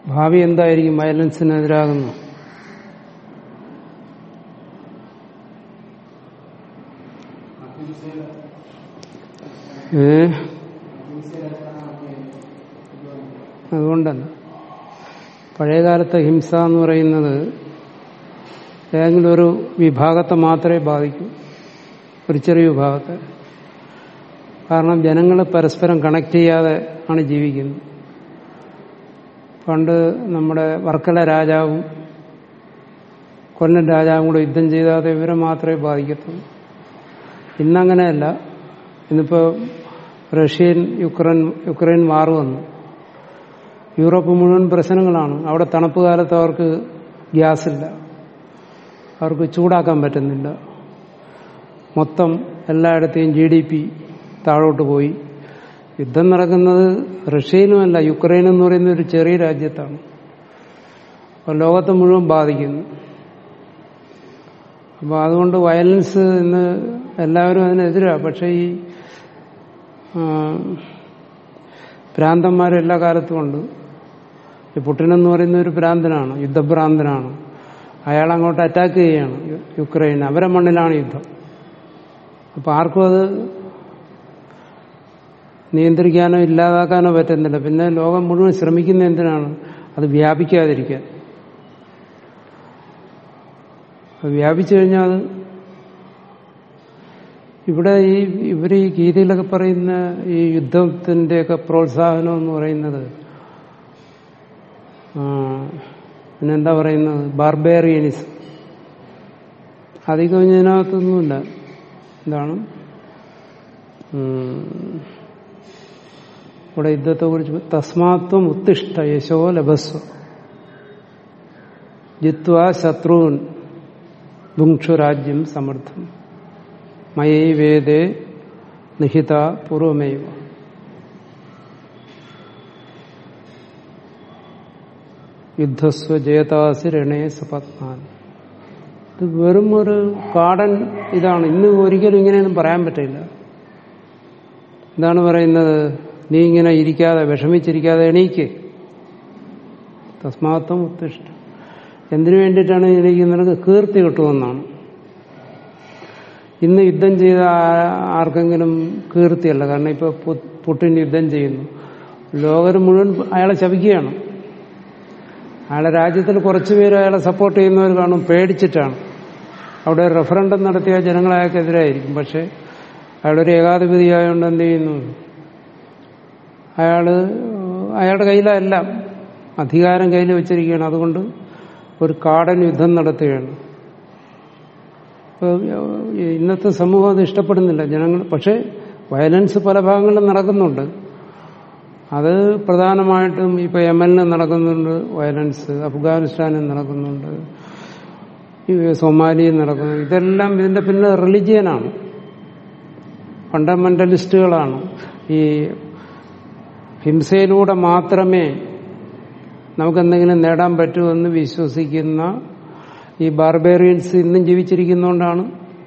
ഭാവി എന്തായിരിക്കും വയലൻസിനെതിരാകുന്നു ഏ അതുകൊണ്ടല്ല പഴയകാലത്തെ ഹിംസ എന്ന് പറയുന്നത് ഏതെങ്കിലും ഒരു വിഭാഗത്തെ മാത്രമേ ബാധിക്കൂ ഒരു ചെറിയ വിഭാഗത്തെ കാരണം ജനങ്ങൾ പരസ്പരം കണക്ട് ചെയ്യാതെ ആണ് ജീവിക്കുന്നത് പണ്ട് നമ്മുടെ വർക്കല രാജാവും കൊല്ലം രാജാവും കൂടെ യുദ്ധം ചെയ്താതെ ഇവരെ മാത്രമേ ബാധിക്കത്തുള്ളൂ ഇന്നങ്ങനെയല്ല ഇന്നിപ്പോ റഷ്യൻ യുക്രൈൻ യുക്രൈൻ വാർ വന്നു യൂറോപ്പ് മുഴുവൻ പ്രശ്നങ്ങളാണ് അവിടെ തണുപ്പ് കാലത്ത് അവർക്ക് ഗ്യാസ് ഇല്ല അവർക്ക് ചൂടാക്കാൻ പറ്റുന്നില്ല മൊത്തം എല്ലായിടത്തെയും ജി ഡി പി താഴോട്ട് പോയി യുദ്ധം നടക്കുന്നത് റഷ്യയിലുമല്ല യുക്രൈൻ എന്ന് പറയുന്ന ഒരു ചെറിയ രാജ്യത്താണ് അപ്പോൾ ലോകത്തെ മുഴുവൻ ബാധിക്കുന്നു അപ്പോൾ അതുകൊണ്ട് വയലൻസ് ഇന്ന് എല്ലാവരും അതിനെതിരാണ് പക്ഷേ ഈ ഭ്രാന്തന്മാരും എല്ലാ കാലത്തും ഉണ്ട് ഈ പുട്ടിൻ എന്ന് പറയുന്ന ഒരു ഭ്രാന്തനാണ് യുദ്ധഭ്രാന്തനാണ് അയാൾ അങ്ങോട്ട് അറ്റാക്ക് ചെയ്യുകയാണ് യുക്രൈൻ അവരെ മണ്ണിലാണ് യുദ്ധം അപ്പൊ ആർക്കും അത് നിയന്ത്രിക്കാനോ ഇല്ലാതാക്കാനോ പറ്റുന്നില്ല പിന്നെ ലോകം മുഴുവൻ ശ്രമിക്കുന്ന എന്തിനാണ് അത് വ്യാപിക്കാതിരിക്കാൻ അത് വ്യാപിച്ചു കഴിഞ്ഞാൽ അത് ഇവിടെ ഈ ഇവർ ഈ ഗീതയിലൊക്കെ പറയുന്ന ഈ യുദ്ധത്തിന്റെയൊക്കെ പ്രോത്സാഹനം എന്ന് പറയുന്നത് പിന്നെന്താ പറയുന്നത് ബാർബേറിയനിസം അധികം ഇതിനകത്തൊന്നുമില്ല എന്താണ് ഇവിടെ യുദ്ധത്തെ കുറിച്ച് തസ്മാത്വം ഉത്തിഷ്ഠ യശോ ലഭസ്വ ജിത്വ ശത്രുൻ ഭുക്ഷു രാജ്യം സമർത്ഥം മയൈ വേദേ നിഹിത പൂർവമേവ യുദ്ധസ്വ ജയതാസി രണേ സപത്നാൻ ഇത് വെറും ഒരു കാടൻ ഇതാണ് ഇന്ന് ഒരിക്കലും ഇങ്ങനെയൊന്നും പറയാൻ പറ്റില്ല എന്താണ് പറയുന്നത് നീ ഇങ്ങനെ ഇരിക്കാതെ വിഷമിച്ചിരിക്കാതെ എണീക്ക് തസ്മാത്വം ഉത്തിഷ്ട എന്തിനു വേണ്ടിയിട്ടാണ് ഇരിക്കുന്നത് കീർത്തി കിട്ടുമെന്നാണ് ഇന്ന് യുദ്ധം ചെയ്ത ആർക്കെങ്കിലും കീർത്തിയല്ല കാരണം ഇപ്പൊ പുട്ടിൻ യുദ്ധം ചെയ്യുന്നു ലോകം മുഴുവൻ അയാളെ ശപിക്കുകയാണ് അയാളെ രാജ്യത്തിൽ കുറച്ചുപേര് അയാളെ സപ്പോർട്ട് ചെയ്യുന്നവർ കാണും പേടിച്ചിട്ടാണ് അവിടെ റെഫറൻഡം നടത്തിയ ജനങ്ങൾ അയാൾക്കെതിരായിരിക്കും പക്ഷെ അയാളൊരു ഏകാധിപതിയായതുകൊണ്ട് എന്ത് ചെയ്യുന്നു അയാള് അയാളുടെ കയ്യിലെല്ലാം അധികാരം കയ്യിൽ വെച്ചിരിക്കുകയാണ് അതുകൊണ്ട് ഒരു കാടൻ യുദ്ധം നടത്തുകയാണ് ഇന്നത്തെ സമൂഹം അത് ഇഷ്ടപ്പെടുന്നില്ല ജനങ്ങൾ പക്ഷെ വയലൻസ് പല ഭാഗങ്ങളിലും നടക്കുന്നുണ്ട് അത് പ്രധാനമായിട്ടും ഇപ്പൊ യമനിൽ നടക്കുന്നുണ്ട് വയലൻസ് അഫ്ഗാനിസ്ഥാനിൽ നടക്കുന്നുണ്ട് സൊമാലിയിൽ നടക്കുന്നു ഇതെല്ലാം ഇതിന്റെ പിന്നെ റിലിജിയനാണ് ഫണ്ടമെന്റലിസ്റ്റുകളാണ് ഈ ഹിംസയിലൂടെ മാത്രമേ നമുക്കെന്തെങ്കിലും നേടാൻ പറ്റുമെന്ന് വിശ്വസിക്കുന്ന ഈ ബാർബേറിയൻസ് ഇന്നും ജീവിച്ചിരിക്കുന്നതുകൊണ്ടാണ്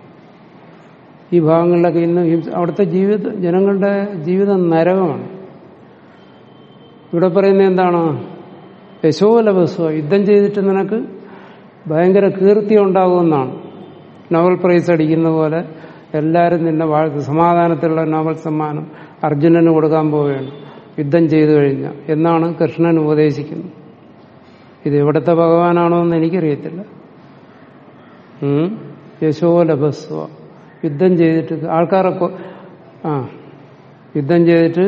ഈ ഭാഗങ്ങളിലൊക്കെ ഇന്ന് അവിടുത്തെ ജീവിത ജനങ്ങളുടെ ജീവിതം നരകമാണ് ഇവിടെ പറയുന്നത് എന്താണ് യശോലഭസ്വ യുദ്ധം ചെയ്തിട്ട് നിനക്ക് ഭയങ്കര കീർത്തി ഉണ്ടാകുമെന്നാണ് നോവൽ പ്രൈസ് അടിക്കുന്ന പോലെ എല്ലാവരും നിന്നെ വാഴ്ത്തു സമാധാനത്തിലുള്ള നോവൽ സമ്മാനം അർജുനന് കൊടുക്കാൻ പോവുകയാണ് യുദ്ധം ചെയ്തു കഴിഞ്ഞ എന്നാണ് കൃഷ്ണൻ ഉപദേശിക്കുന്നത് ഇത് എവിടുത്തെ ഭഗവാനാണോ എന്ന് എനിക്കറിയത്തില്ല യശോലഭസ്വ യുദ്ധം ചെയ്തിട്ട് ആൾക്കാരൊക്കെ ആ യുദ്ധം ചെയ്തിട്ട്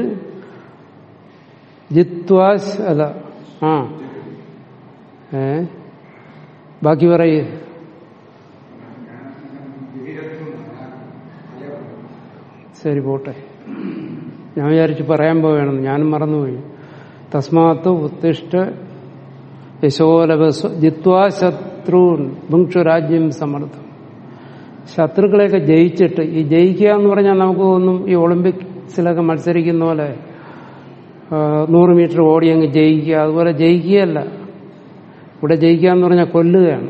ജിത്വാസ് അല്ല ആ ഏ ബാക്കി പറയേ ശരി പോട്ടെ ഞാൻ വിചാരിച്ചു പറയാൻ പോവുകയാണെന്ന് ഞാനും മറന്നുപോയി തസ്മാത്ത് ഉത്തിഷ്ട യശോലഭസ്വ ജിത്വാ ശത്രുൻ ഭുക്ഷു രാജ്യം സമർത്ഥം ശത്രുക്കളെയൊക്കെ ജയിച്ചിട്ട് ഈ ജയിക്കുക എന്ന് പറഞ്ഞാൽ നമുക്ക് ഒന്നും ഈ ഒളിമ്പിക്സിലൊക്കെ മത്സരിക്കുന്ന പോലെ നൂറ് മീറ്റർ ഓടി അങ്ങ് ജയിക്കുക അതുപോലെ ജയിക്കുകയല്ല ഇവിടെ ജയിക്കുക എന്ന് പറഞ്ഞാൽ കൊല്ലുകയാണ്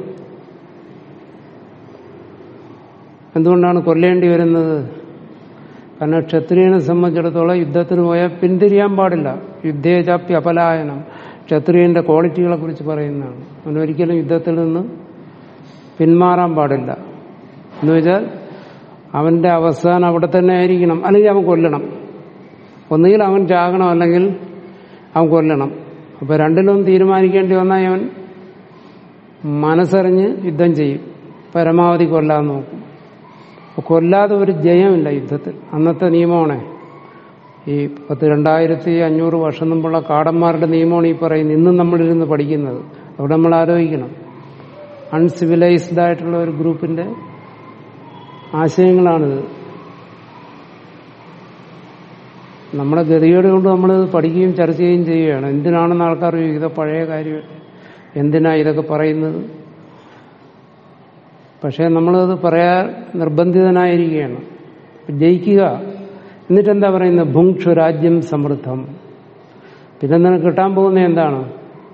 എന്തുകൊണ്ടാണ് കൊല്ലേണ്ടി വരുന്നത് കാരണം ക്ഷത്രിയനെ സംബന്ധിച്ചിടത്തോളം യുദ്ധത്തിന് പോയാൽ പിന്തിരിയാൻ പാടില്ല യുദ്ധേജാപ്യ അപലായനം ക്ഷത്രിയന്റെ ക്വാളിറ്റികളെ കുറിച്ച് പറയുന്നതാണ് അവനൊരിക്കലും യുദ്ധത്തിൽ നിന്ന് പിന്മാറാൻ പാടില്ല എന്ന് വെച്ചാൽ അവന്റെ അവസാനം അവിടെ തന്നെ ആയിരിക്കണം അല്ലെങ്കിൽ അവൻ കൊല്ലണം ഒന്നുകിൽ അവൻ ചാകണം അല്ലെങ്കിൽ അവൻ കൊല്ലണം അപ്പൊ രണ്ടിലും തീരുമാനിക്കേണ്ടി വന്നാൽ അവൻ മനസ്സറിഞ്ഞ് യുദ്ധം ചെയ്യും പരമാവധി കൊല്ലാൻ നോക്കും അപ്പൊ കൊല്ലാതെ ഒരു ജയമില്ല യുദ്ധത്തിൽ അന്നത്തെ നിയമമാണ് ഈ പത്ത് രണ്ടായിരത്തി അഞ്ഞൂറ് വർഷം മുമ്പുള്ള കാടന്മാരുടെ നിയമമാണ് ഈ പറയുന്നത് ഇന്നും നമ്മളിരുന്ന് പഠിക്കുന്നത് അവിടെ നമ്മൾ ആലോചിക്കണം അൺസിവിലൈസ്ഡ് ആയിട്ടുള്ള ഒരു ഗ്രൂപ്പിന്റെ ആശയങ്ങളാണിത് നമ്മുടെ ഗതികേട് കൊണ്ട് നമ്മൾ പഠിക്കുകയും ചർച്ച ചെയ്യുകയും ചെയ്യുകയാണ് എന്തിനാണെന്ന് ആൾക്കാർ ചോദിക്കും, ഇത് പഴയ കാര്യം എന്തിനാ ഇതൊക്കെ പറയുന്നത് പക്ഷേ നമ്മളത് പറയാൻ നിർബന്ധിതനായിരിക്കുകയാണ് ജയിക്കുക എന്നിട്ട് എന്താ പറയുന്നത് ഭുങ്ക്ഷു രാജ്യം സമൃദ്ധം പിന്നെ നിനക്ക് കിട്ടാൻ പോകുന്ന എന്താണ്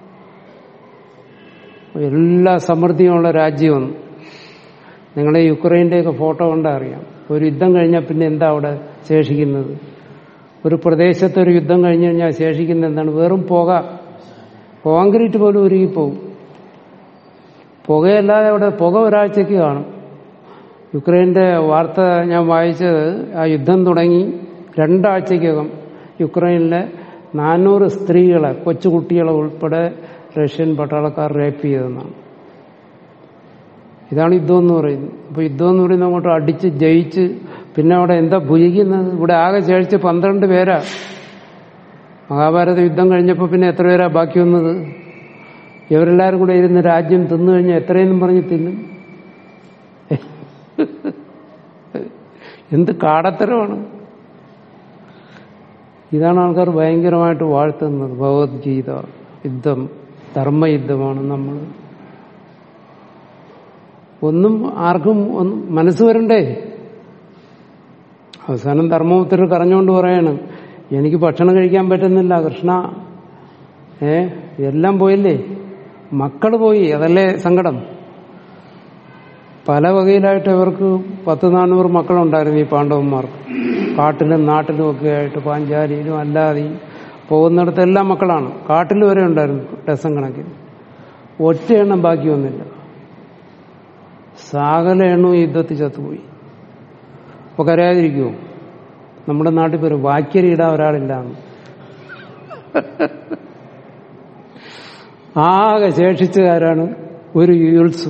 എല്ലാ സമൃദ്ധിയുമുള്ള രാജ്യമെന്ന് നിങ്ങളെ യുക്രൈൻ്റെയൊക്കെ ഫോട്ടോ കണ്ടാൽ അറിയാം ഒരു യുദ്ധം കഴിഞ്ഞാൽ പിന്നെ എന്താ അവിടെ ശേഷിക്കുന്നത് ഒരു പ്രദേശത്ത് ഒരു യുദ്ധം കഴിഞ്ഞു കഴിഞ്ഞാൽ ശേഷിക്കുന്നത് എന്താണ് വെറും പുക കോൺക്രീറ്റ് പോലും ഉരുകിപ്പോവും പുകയല്ലാതെ അവിടെ പുക ഒരാഴ്ചക്ക് കാണും യുക്രൈന്റെ വാർത്ത ഞാൻ വായിച്ചത് ആ യുദ്ധം തുടങ്ങി രണ്ടാഴ്ചക്കകം യുക്രൈനിലെ നാനൂറ് സ്ത്രീകളെ കൊച്ചുകുട്ടികളെ ഉൾപ്പെടെ റഷ്യൻ പട്ടാളക്കാർ റേപ്പ് ചെയ്തെന്നാണ് ഇതാണ് യുദ്ധം എന്ന് പറയുന്നത് അപ്പൊ യുദ്ധം എന്ന് പറയുന്നത് അങ്ങോട്ട് അടിച്ച് ജയിച്ച് പിന്നെ അവിടെ എന്താ ഭുജിക്കുന്നത് ഇവിടെ ആകെ ശേഷിച്ച് പന്ത്രണ്ട് പേരാ മഹാഭാരത യുദ്ധം കഴിഞ്ഞപ്പോൾ പിന്നെ എത്ര പേരാ ബാക്കി വന്നത് ഇവരെല്ലാവരും കൂടെ ഇരുന്ന് രാജ്യം തിന്നു കഴിഞ്ഞാൽ എത്രയെന്നും പറഞ്ഞ് തിന്നും എന്ത് കാടത്തരമാണ് ഇതാണ് ആൾക്കാർ ഭയങ്കരമായിട്ട് വാഴ്ത്തുന്നത് ഭഗവത്ഗീത യുദ്ധം ധർമ്മയുദ്ധമാണ് നമ്മൾ ഒന്നും ആർക്കും ഒന്നും മനസ്സ് വരണ്ടേ അവസാനം ധർമ്മപുത്രർ കറഞ്ഞുകൊണ്ട് പറയാണ് എനിക്ക് ഭക്ഷണം കഴിക്കാൻ പറ്റുന്നില്ല കൃഷ്ണ ഏ എല്ലാം പോയില്ലേ മക്കൾ പോയി അതല്ലേ സങ്കടം പല വകയിലായിട്ട് ഇവർക്ക് പത്ത് നാനൂറ് മക്കളുണ്ടായിരുന്നു ഈ പാണ്ഡവന്മാർക്ക് കാട്ടിലും നാട്ടിലും ഒക്കെ ആയിട്ട് പാഞ്ചാലിയിലും അല്ലാതെയും പോകുന്നിടത്ത് എല്ലാ മക്കളാണ് കാട്ടിൽ വരെ ഉണ്ടായിരുന്നു ഡസൻ കണക്കിന് ഒറ്റ എണ്ണം ബാക്കി വന്നില്ല സകല എണ്ണവും യുദ്ധത്തിൽ ചത്തുപോയി അപ്പൊ കരയാതിരിക്കുമോ നമ്മുടെ നാട്ടിൽ പേര് വാക്യരിയിടാൻ ഒരാളില്ലാന്ന് ആകെ ശേഷിച്ചതാരാണ് ഒരു യൂൾസും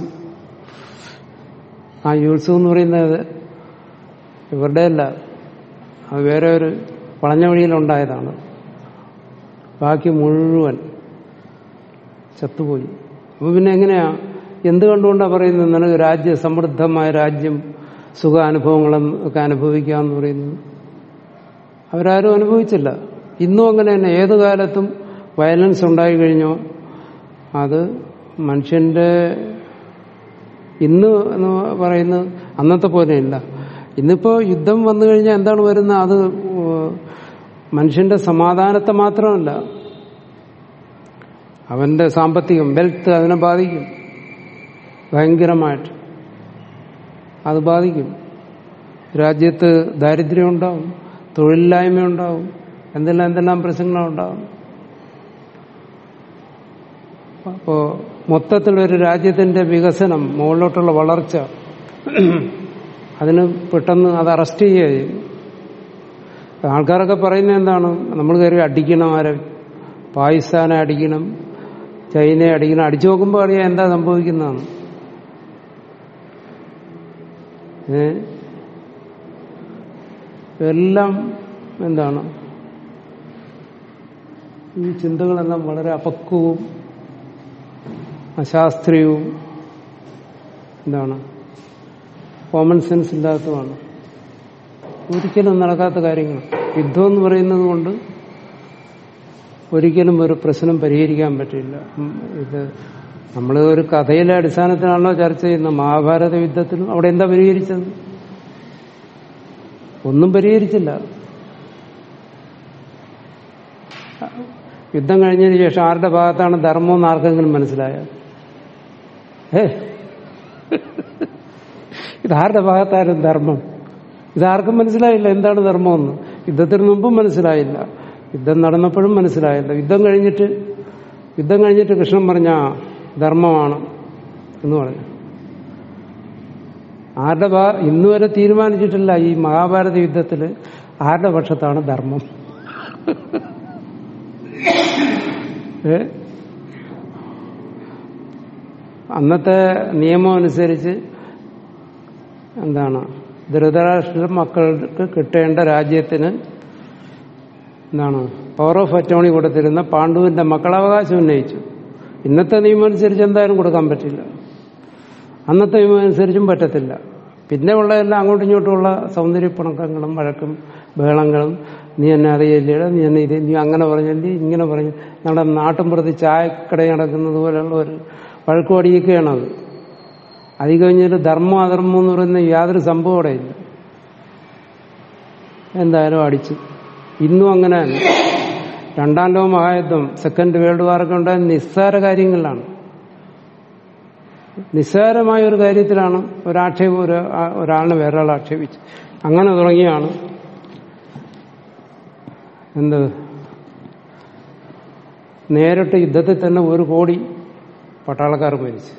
ആ യൂൾസും എന്ന് പറയുന്നത് ഇവരുടെ അല്ല അത് വേറെ ഒരു വളഞ്ഞ വഴിയിലുണ്ടായതാണ് ബാക്കി മുഴുവൻ ചത്തുപോയി അപ്പൊ പിന്നെ എങ്ങനെയാ എന്ത് കണ്ടുകൊണ്ടാണ് പറയുന്നത് നിനക്ക് രാജ്യ സമൃദ്ധമായ രാജ്യം സുഖാനുഭവങ്ങളും ഒക്കെ അനുഭവിക്കാന്ന് പറയുന്നത് അവരാരും അനുഭവിച്ചില്ല ഇന്നും അങ്ങനെ തന്നെ ഏത് കാലത്തും വയലൻസ് ഉണ്ടായി കഴിഞ്ഞോ അത് മനുഷ്യന്റെ ഇന്ന് എന്ന് പറയുന്നത് അന്നത്തെ പോലെയല്ല ഇന്നിപ്പോ യുദ്ധം വന്നു കഴിഞ്ഞാൽ എന്താണ് വരുന്നത് അത് മനുഷ്യന്റെ സമാധാനത്തെ മാത്രമല്ല അവന്റെ സാമ്പത്തികം വെൽത്ത് അതിനെ ബാധിക്കും ഭയങ്കരമായിട്ട് അത് ബാധിക്കും രാജ്യത്ത് ദാരിദ്ര്യം ഉണ്ടാവും തൊഴിലില്ലായ്മ ഉണ്ടാവും എന്തെല്ലാം എന്തെല്ലാം പ്രശ്നങ്ങളുണ്ടാവും അപ്പോ മൊത്തത്തിലൊരു രാജ്യത്തിന്റെ വികസനം മുകളിലോട്ടുള്ള വളർച്ച അതിന് പെട്ടെന്ന് അത് അറസ്റ്റ് ചെയ്യുക ചെയ്യും ആൾക്കാരൊക്കെ പറയുന്നത് എന്താണ് നമ്മൾ കയറി അടിക്കണം ആരെ പാകിസ്ഥാനെ അടിക്കണം ചൈനയെ അടിക്കണം അടിച്ചു നോക്കുമ്പോൾ അറിയാം എന്താ സംഭവിക്കുന്നതാണ് ഏ എല്ലാം എന്താണ് ഈ ചിന്തകളെല്ലാം വളരെ അപക്വവും അശാസ്ത്രീയവും എന്താണ് കോമൺ സെൻസ് ഇല്ലാത്തതുമാണ് ഒരിക്കലും നടക്കാത്ത കാര്യങ്ങൾ യുദ്ധം എന്ന് പറയുന്നത് കൊണ്ട് ഒരിക്കലും ഒരു പ്രശ്നം പരിഹരിക്കാൻ പറ്റില്ല ഉം, ഇത് നമ്മൾ ഒരു കഥയിലെ അടിസ്ഥാനത്തിലാണല്ലോ ചർച്ച ചെയ്യുന്നത് മഹാഭാരത യുദ്ധത്തിലും അവിടെ എന്താ പരിഹരിച്ചത് ഒന്നും പരിഹരിച്ചില്ല യുദ്ധം കഴിഞ്ഞതിന് ശേഷം ആരുടെ ഭാഗത്താണ് ധർമ്മം എന്ന് ആർക്കെങ്കിലും മനസ്സിലായോ ഏ ഇതാരുടെ ഭാഗത്തായിരുന്നു ധർമ്മം ഇതാർക്കും മനസ്സിലായില്ല എന്താണ് ധർമ്മമെന്ന് യുദ്ധത്തിന് മുമ്പും മനസ്സിലായില്ല യുദ്ധം നടന്നപ്പോഴും മനസ്സിലായില്ല യുദ്ധം കഴിഞ്ഞിട്ട് യുദ്ധം കഴിഞ്ഞിട്ട് കൃഷ്ണൻ പറഞ്ഞ ധർമ്മമാണ് എന്ന് പറഞ്ഞു ആരുടെ ഭാ ഇന്ന് വരെ തീരുമാനിച്ചിട്ടില്ല ഈ മഹാഭാരത യുദ്ധത്തിൽ ആരുടെ പക്ഷത്താണ് ധർമ്മം ഏ? അന്നത്തെ നിയമം അനുസരിച്ച് എന്താണ് ധൃതരാഷ്ട്ര മക്കൾക്ക് കിട്ടേണ്ട രാജ്യത്തിന് എന്താണ് പവർ ഓഫ് അറ്റോണി കൊടുത്തിരുന്ന പാണ്ഡുവിന്റെ മക്കൾ അവകാശം ഉന്നയിച്ചു ഇന്നത്തെ നിയമം അനുസരിച്ച് എന്തായാലും കൊടുക്കാൻ പറ്റില്ല അന്നത്തെ നിയമം അനുസരിച്ചും പറ്റത്തില്ല പിന്നെ ഉള്ളതെല്ലാം അങ്ങോട്ടും ഇങ്ങോട്ടുമുള്ള സൗന്ദര്യപ്പിണക്കങ്ങളും വഴക്കും ബഹളങ്ങളും നീ എന്നെ അറിയില്ല നീ എന്നെ ഇത് നീ അങ്ങനെ പറഞ്ഞല്ലേ ഇങ്ങനെ പറഞ്ഞു നമ്മുടെ നാട്ടും പ്രതി ചായക്കട നടക്കുന്നത് പോലെയുള്ള ഒരു വഴക്കുപടിയൊക്കെയാണത് അത് കഴിഞ്ഞിട്ട് ധർമ്മം അധർമ്മം എന്ന് പറയുന്ന യാതൊരു സംഭവം അവിടെ ഇല്ല എന്തായാലും അടിച്ചു ഇന്നും അങ്ങനെ തന്നെ രണ്ടാം ലോക മഹായുദ്ധം സെക്കൻഡ് വേൾഡ് വാറൊക്കെ ഉണ്ടായ നിസ്സാര കാര്യങ്ങളിലാണ് നിസ്സാരമായ ഒരു കാര്യത്തിലാണ് ഒരാക്ഷേപം ഒരു ആ- ഒരാളിനെ വേറൊരാൾ ആക്ഷേപിച്ചു അങ്ങനെ തുടങ്ങിയാണ് എന്ത് നേരിട്ട് യുദ്ധത്തിൽ തന്നെ ഒരു കോടി പട്ടാളക്കാർ മരിച്ചു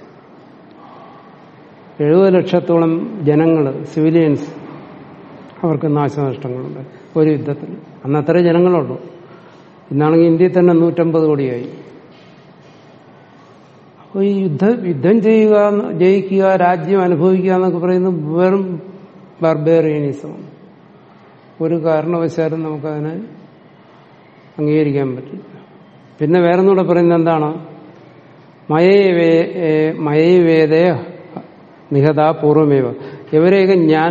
എഴുപത് ലക്ഷത്തോളം ജനങ്ങൾ സിവിലിയൻസ് അവർക്ക് നാശനഷ്ടങ്ങളുണ്ട് ഒരു യുദ്ധത്തിൽ അന്ന് അത്ര ജനങ്ങളുള്ളൂ ഇന്നാണെങ്കിൽ ഇന്ത്യയിൽ തന്നെ നൂറ്റമ്പത് കോടിയായി അപ്പോൾ ഈ യുദ്ധ യുദ്ധം ചെയ്യുക എന്ന്- ജയിക്കുക രാജ്യം അനുഭവിക്കുക എന്നൊക്കെ പറയുന്നത് വെറും ബർബേറിയനിസമാണ് ഒരു കാരണവശാലും നമുക്കതിനെ അംഗീകരിക്കാൻ പറ്റില്ല പിന്നെ വേറൊന്നുകൂടെ പറയുന്നത് എന്താണ് മയവേ മയവേദയ നിഹത പൂർവമേവ ഇവരെയൊക്കെ ഞാൻ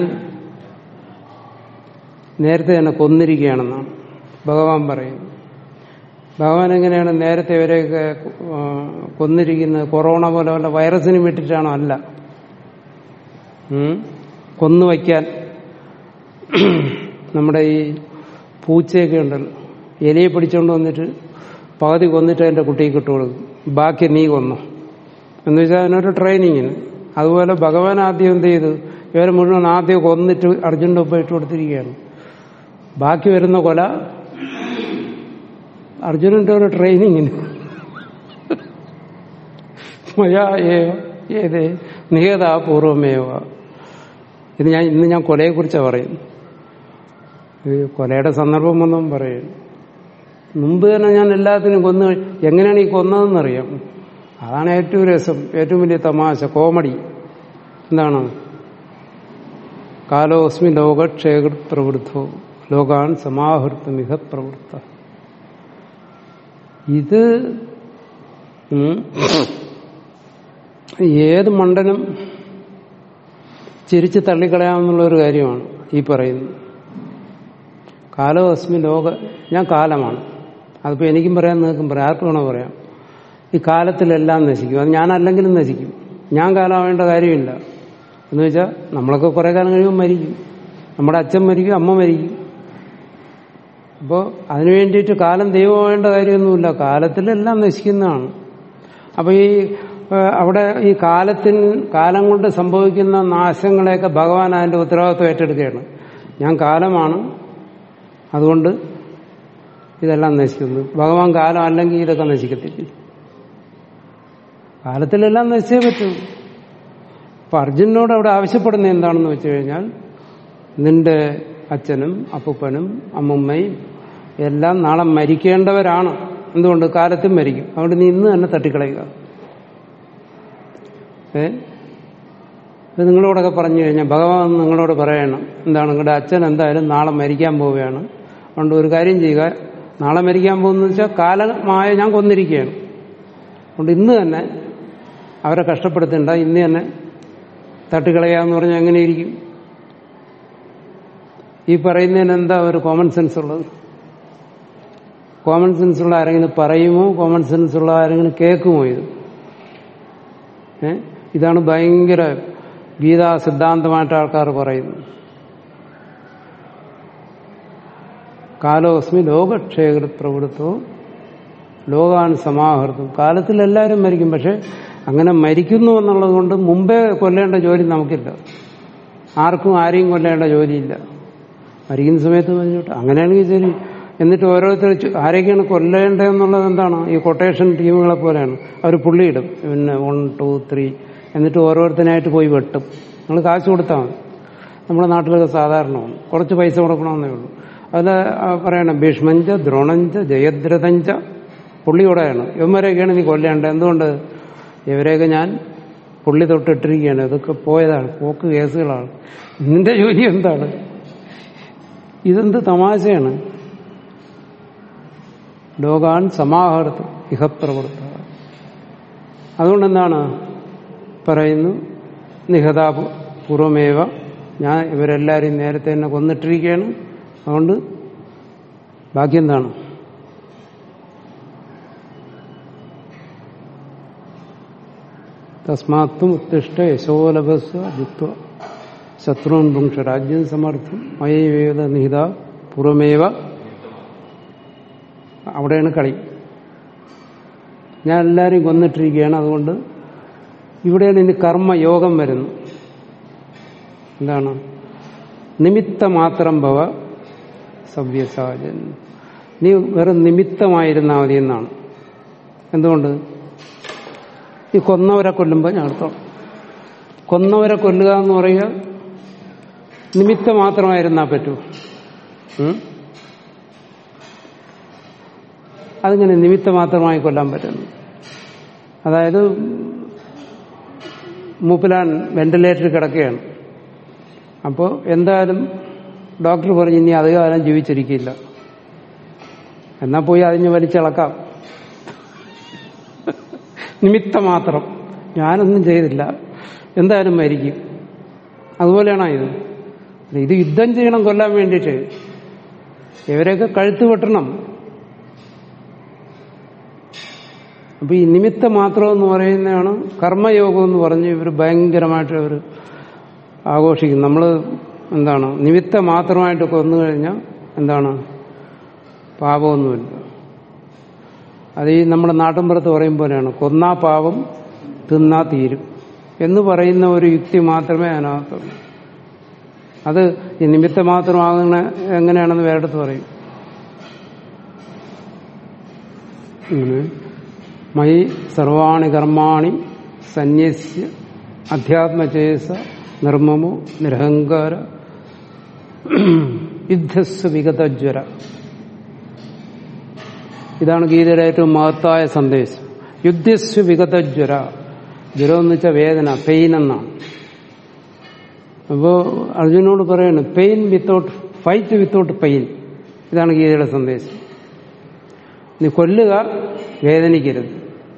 നേരത്തെ തന്നെ കൊന്നിരിക്കുകയാണെന്നാണ് ഭഗവാൻ പറയുന്നത് ഭഗവാൻ എങ്ങനെയാണ് നേരത്തെ ഇവരെയൊക്കെ ആ, കൊന്നിരിക്കുന്നത് കൊറോണ പോലെ വല്ല വൈറസിന് വിട്ടിട്ടാണോ അല്ല ഉം? കൊന്നുവയ്ക്കാൻ നമ്മുടെ ഈ പൂച്ചയൊക്കെ ഉണ്ടല്ലോ എലിയെ പിടിച്ചോണ്ട് വന്നിട്ട് പകുതി കൊന്നിട്ട് അതിന്റെ കുട്ടിക്ക് ഇട്ട് കൊടുക്കും ബാക്കി നീ കൊന്നു എന്ന് വെച്ചാൽ അതിനൊരു ട്രെയിനിങ്ങിന് അതുപോലെ ഭഗവാൻ ആദ്യം എന്ത് ചെയ്തു ഇവരെ മുഴുവൻ ആദ്യം കൊന്നിട്ട് അർജുൻ്റെ ഒപ്പം ഇട്ട് കൊടുത്തിരിക്കുകയാണ് ബാക്കി വരുന്ന കൊല അർജുനന്റെ ഒരു ട്രെയിനിങ്ങിന് മയാ ഏവ ഏതേ നിഹതാ പൂർവമേവ ഇത് ഞാൻ ഇന്ന് ഞാൻ കൊലയെക്കുറിച്ചാണ് പറയുന്നത് ഇത് കൊലയുടെ സന്ദർഭം ഒന്നും പറയും മുമ്പ് തന്നെ ഞാൻ എല്ലാത്തിനും കൊന്നു കഴി- എങ്ങനെയാണ് ഈ കൊന്നതെന്നറിയാം അതാണ് ഏറ്റവും രസം ഏറ്റവും വലിയ തമാശ കോമഡി എന്താണ് കാലോസ്മി ലോകക്ഷേകൃ പ്രവൃത്തോ ലോകാൻ സമാഹൃത്തമിഹ പ്രവൃത്ത ഇത് ഉം, ഏത് മണ്ടനും ചിരിച്ച് തള്ളിക്കളയാമെന്നുള്ള ഒരു കാര്യമാണ് ഈ പറയുന്നത് കാലോസ്മി ലോക ഞാൻ കാലമാണ് അതിപ്പോ എനിക്കും പറയാം നിങ്ങൾക്കും പറയാം ആർക്കും വേണോ പറയാം ഈ കാലത്തിലെല്ലാം നശിക്കും അത് ഞാനല്ലെങ്കിലും നശിക്കും ഞാൻ കാലമാവേണ്ട കാര്യമില്ല എന്ന് വെച്ചാൽ നമ്മളൊക്കെ കുറെ കാലം കഴിയുമ്പോൾ മരിക്കും നമ്മുടെ അച്ഛൻ മരിക്കും അമ്മ മരിക്കും അപ്പോൾ അതിനു വേണ്ടിയിട്ട് കാലം ദൈവമാവേണ്ട കാര്യമൊന്നുമില്ല കാലത്തിലെല്ലാം നശിക്കുന്നതാണ് അപ്പൊ ഈ ഏഹ്, അവിടെ ഈ കാലത്തിന് കാലം കൊണ്ട് സംഭവിക്കുന്ന നാശങ്ങളെയൊക്കെ ഭഗവാൻ അതിന്റെ ഉത്തരവാദിത്വം ഏറ്റെടുക്കുകയാണ് ഞാൻ കാലമാണ് അതുകൊണ്ട് ഇതെല്ലാം നശിക്കുന്നു ഭഗവാൻ കാലം അല്ലെങ്കിൽ ഇതൊക്കെ നശിക്കത്തില്ല കാലത്തിലെല്ലാം നശിച്ചേ പറ്റൂ അപ്പൊ അർജുനോട് അവിടെ ആവശ്യപ്പെടുന്ന എന്താണെന്ന് വെച്ച് കഴിഞ്ഞാൽ നിന്റെ അച്ഛനും അപ്പൂപ്പനും അമ്മുമ്മയും എല്ലാം നാളെ മരിക്കേണ്ടവരാണ് എന്തുകൊണ്ട് കാലത്തും മരിക്കും അതുകൊണ്ട് നീ ഇന്ന് തന്നെ തട്ടിക്കളയുക ഏ ഇത് നിങ്ങളോടൊക്കെ പറഞ്ഞു കഴിഞ്ഞാൽ ഭഗവാൻ നിങ്ങളോട് പറയണം എന്താണ് നിങ്ങളുടെ അച്ഛൻ എന്തായാലും നാളെ മരിക്കാൻ പോവുകയാണ് അതുകൊണ്ട് ഒരു കാര്യം ചെയ്യുക നാളെ മരിക്കാൻ പോകുന്ന വെച്ചാൽ കാലമായ ഞാൻ കൊന്നിരിക്കുകയാണ് അതുകൊണ്ട് ഇന്ന് തന്നെ അവരെ കഷ്ടപ്പെടുത്തണ്ട ഇന്ന് തന്നെ തട്ടിക്കളയാന്ന് പറഞ്ഞാൽ എങ്ങനെയിരിക്കും ഈ പറയുന്നതിന് എന്താ ഒരു കോമൺ സെൻസ് ഉള്ളത് കോമൺ സെൻസ് ഉള്ള ആരെങ്കിലും പറയുമോ കോമൺ സെൻസ് ഉള്ള ആരെങ്കിലും കേൾക്കുമോ ഇത് ഏ ഇതാണ് ഭയങ്കര ഗീതാ സിദ്ധാന്തമായിട്ട് ആൾക്കാർ പറയുന്നത് കാലോസ്മി ലോകക്ഷേകൃ പ്രവൃത്തോ ലോകാൻ സമാഹൃതം കാലത്തിൽ എല്ലാവരും മരിക്കും പക്ഷെ അങ്ങനെ മരിക്കുന്നു എന്നുള്ളത് കൊണ്ട് മുമ്പേ കൊല്ലേണ്ട ജോലി നമുക്കില്ല ആർക്കും ആരെയും കൊല്ലേണ്ട ജോലിയില്ല മരിക്കുന്ന സമയത്ത് പറഞ്ഞോട്ടെ അങ്ങനെയാണെങ്കിൽ ശരി എന്നിട്ട് ഓരോരുത്തർ ചു- ആരെയൊക്കെയാണ് കൊല്ലേണ്ടതെന്നുള്ളത് എന്താണ് ഈ കൊട്ടേഷൻ ടീമുകളെ പോലെയാണ് അവർ പുള്ളിയിടും പിന്നെ വൺ ടു ത്രീ എന്നിട്ട് ഓരോരുത്തനായിട്ട് പോയി വെട്ടും നിങ്ങൾ കാശ് കൊടുത്താൽ മതി നമ്മുടെ നാട്ടിലൊക്കെ സാധാരണമാണ് കുറച്ച് പൈസ കൊടുക്കണമെന്നേ ഉള്ളൂ അതിൽ പറയണം ഭീഷ്മഞ്ച ദ്രോണഞ്ച ജയദ്രഥഞ്ച പുള്ളിയോടെയാണ് ഇവന്മാരെയൊക്കെയാണ് നീ കൊല്ലേണ്ടത് എന്തുകൊണ്ട് ഇവരെയൊക്കെ ഞാൻ പുള്ളി തൊട്ടിട്ടിരിക്കുകയാണ് ഇതൊക്കെ പോയതാണ് പോക്ക് കേസുകളാണ് നിന്റെ ജോലി എന്താണ് ഇതെന്ത് തമാശയാണ് ലോകാൻ സമാഹർത്ത് ഇഹപ്രവർത്ത അതുകൊണ്ട് എന്താണ് പറയുന്നു നിഹതാ പൂർവമേവ ഞാൻ ഇവരെല്ലാരെയും നേരത്തെ തന്നെ കൊന്നിട്ടിരിക്കുകയാണ് അതുകൊണ്ട് ബാക്കി എന്താണ് തസ്മാത്തും ഉത്തിഷ്ട യശോലഭസ്വ ജിത്വ ശത്രുൻ പുങ്ഷ രാജ്യം സമർത്ഥം മയേവേദ നിഹിത പൂർവമേവ അവിടെയാണ് കളി ഞാൻ എല്ലാവരെയും കൊന്നിട്ടിരിക്കുകയാണ് അതുകൊണ്ട് ഇവിടെയാണ് ഇനി കർമ്മയോഗം വരുന്നു എന്താണ് നിമിത്ത മാത്രം ഭവ സവ്യസാജൻ നീ വെറും നിമിത്തമായിരുന്നാൽ മതി എന്നാണ് എന്തുകൊണ്ട് ഈ കൊന്നവരെ കൊല്ലുമ്പോൾ ഞാൻ അർത്ഥം കൊന്നവരെ കൊല്ലുക എന്ന് പറയുക നിമിത്തം മാത്രമായിരുന്നാൽ പറ്റൂ ഉം? അതിങ്ങനെ നിമിത്തം മാത്രമായി കൊല്ലാൻ പറ്റുന്നു അതായത് മൂപ്പിലാൻ വെന്റിലേറ്ററിൽ കിടക്കുകയാണ് അപ്പോൾ എന്തായാലും ഡോക്ടർ പറഞ്ഞു ഇനി അധികകാലം ജീവിച്ചിരിക്കില്ല എന്നാൽ പോയി അതിന് വലിച്ചിളക്കാം നിമിത്തം മാത്രം ഞാനൊന്നും ചെയ്തില്ല എന്തായാലും മരിക്കും അതുപോലെയാണോ ഇത് ഇത് യുദ്ധം ചെയ്യണം കൊല്ലാൻ വേണ്ടിയിട്ട് ഇവരെയൊക്കെ കഴുത്ത് വെട്ടണം അപ്പൊ ഈ നിമിത്തം മാത്രം എന്ന് പറയുന്നതാണ് കർമ്മയോഗം എന്ന് പറഞ്ഞ് ഇവർ ഭയങ്കരമായിട്ട് അവർ ആഘോഷിക്കും നമ്മൾ എന്താണ് നിമിത്തം മാത്രമായിട്ട് കൊന്നു കഴിഞ്ഞാൽ എന്താണ് പാപമൊന്നുമില്ല അത് ഈ നമ്മുടെ നാട്ടിൻപുറത്ത് പറയും പോലെയാണ് കൊന്നാ പാപം തിന്നാ തീരും എന്ന് പറയുന്ന ഒരു യുക്തി മാത്രമേ അതിനകത്തുള്ളൂ അത് ഈ നിമിത്തം മാത്രമാകുന്ന എങ്ങനെയാണെന്ന് വേറെടുത്ത് പറയും ഇങ്ങനെ മയി സർവാണി കർമാണി സന്യസ്യ അധ്യാത്മചേസ നിർമ്മമോ നിരഹങ്കാര യുദ്ധസ് വിഗതജ്വര ഇതാണ് ഗീതയുടെ ഏറ്റവും മഹത്തായ സന്ദേശം യുദ്ധസ്വ വിഗതജ്വര ജ്വരം എന്ന് വെച്ചാൽ വേദന പെയിൻ എന്നാണ് അപ്പോ അർജുനോട് പറയാണ് pain without fight without pain ഇതാണ് ഗീതയുടെ സന്ദേശം നീ കൊല്ലുക വേദനിക്കരുത്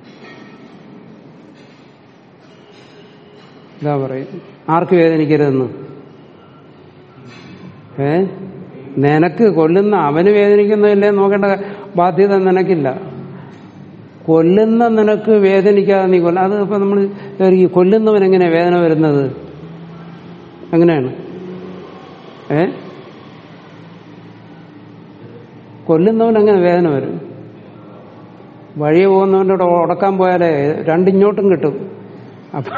ഇതാ പറയുന്നു ആർക്ക് വേദനിക്കരുതെന്ന് ഏ നിനക്ക് കൊല്ലുന്ന അവന് വേദനിക്കുന്നതല്ലേ നോക്കേണ്ട ബാധ്യത നിനക്കില്ല കൊല്ലുന്ന നിനക്ക് വേദനിക്കാതെ നീ കൊല്ല അത് ഇപ്പൊ നമ്മൾ കൊല്ലുന്നവൻ എങ്ങനെയാ വേദന വരുന്നത് എങ്ങനെയാണ് ഏ കൊല്ലുന്നവൻ എങ്ങനെ വേദന വരും വഴിയെ പോകുന്നവൻ്റെ കൂടെ ഉടക്കാൻ പോയാലേ രണ്ടിങ്ങോട്ടും കിട്ടും അപ്പൊ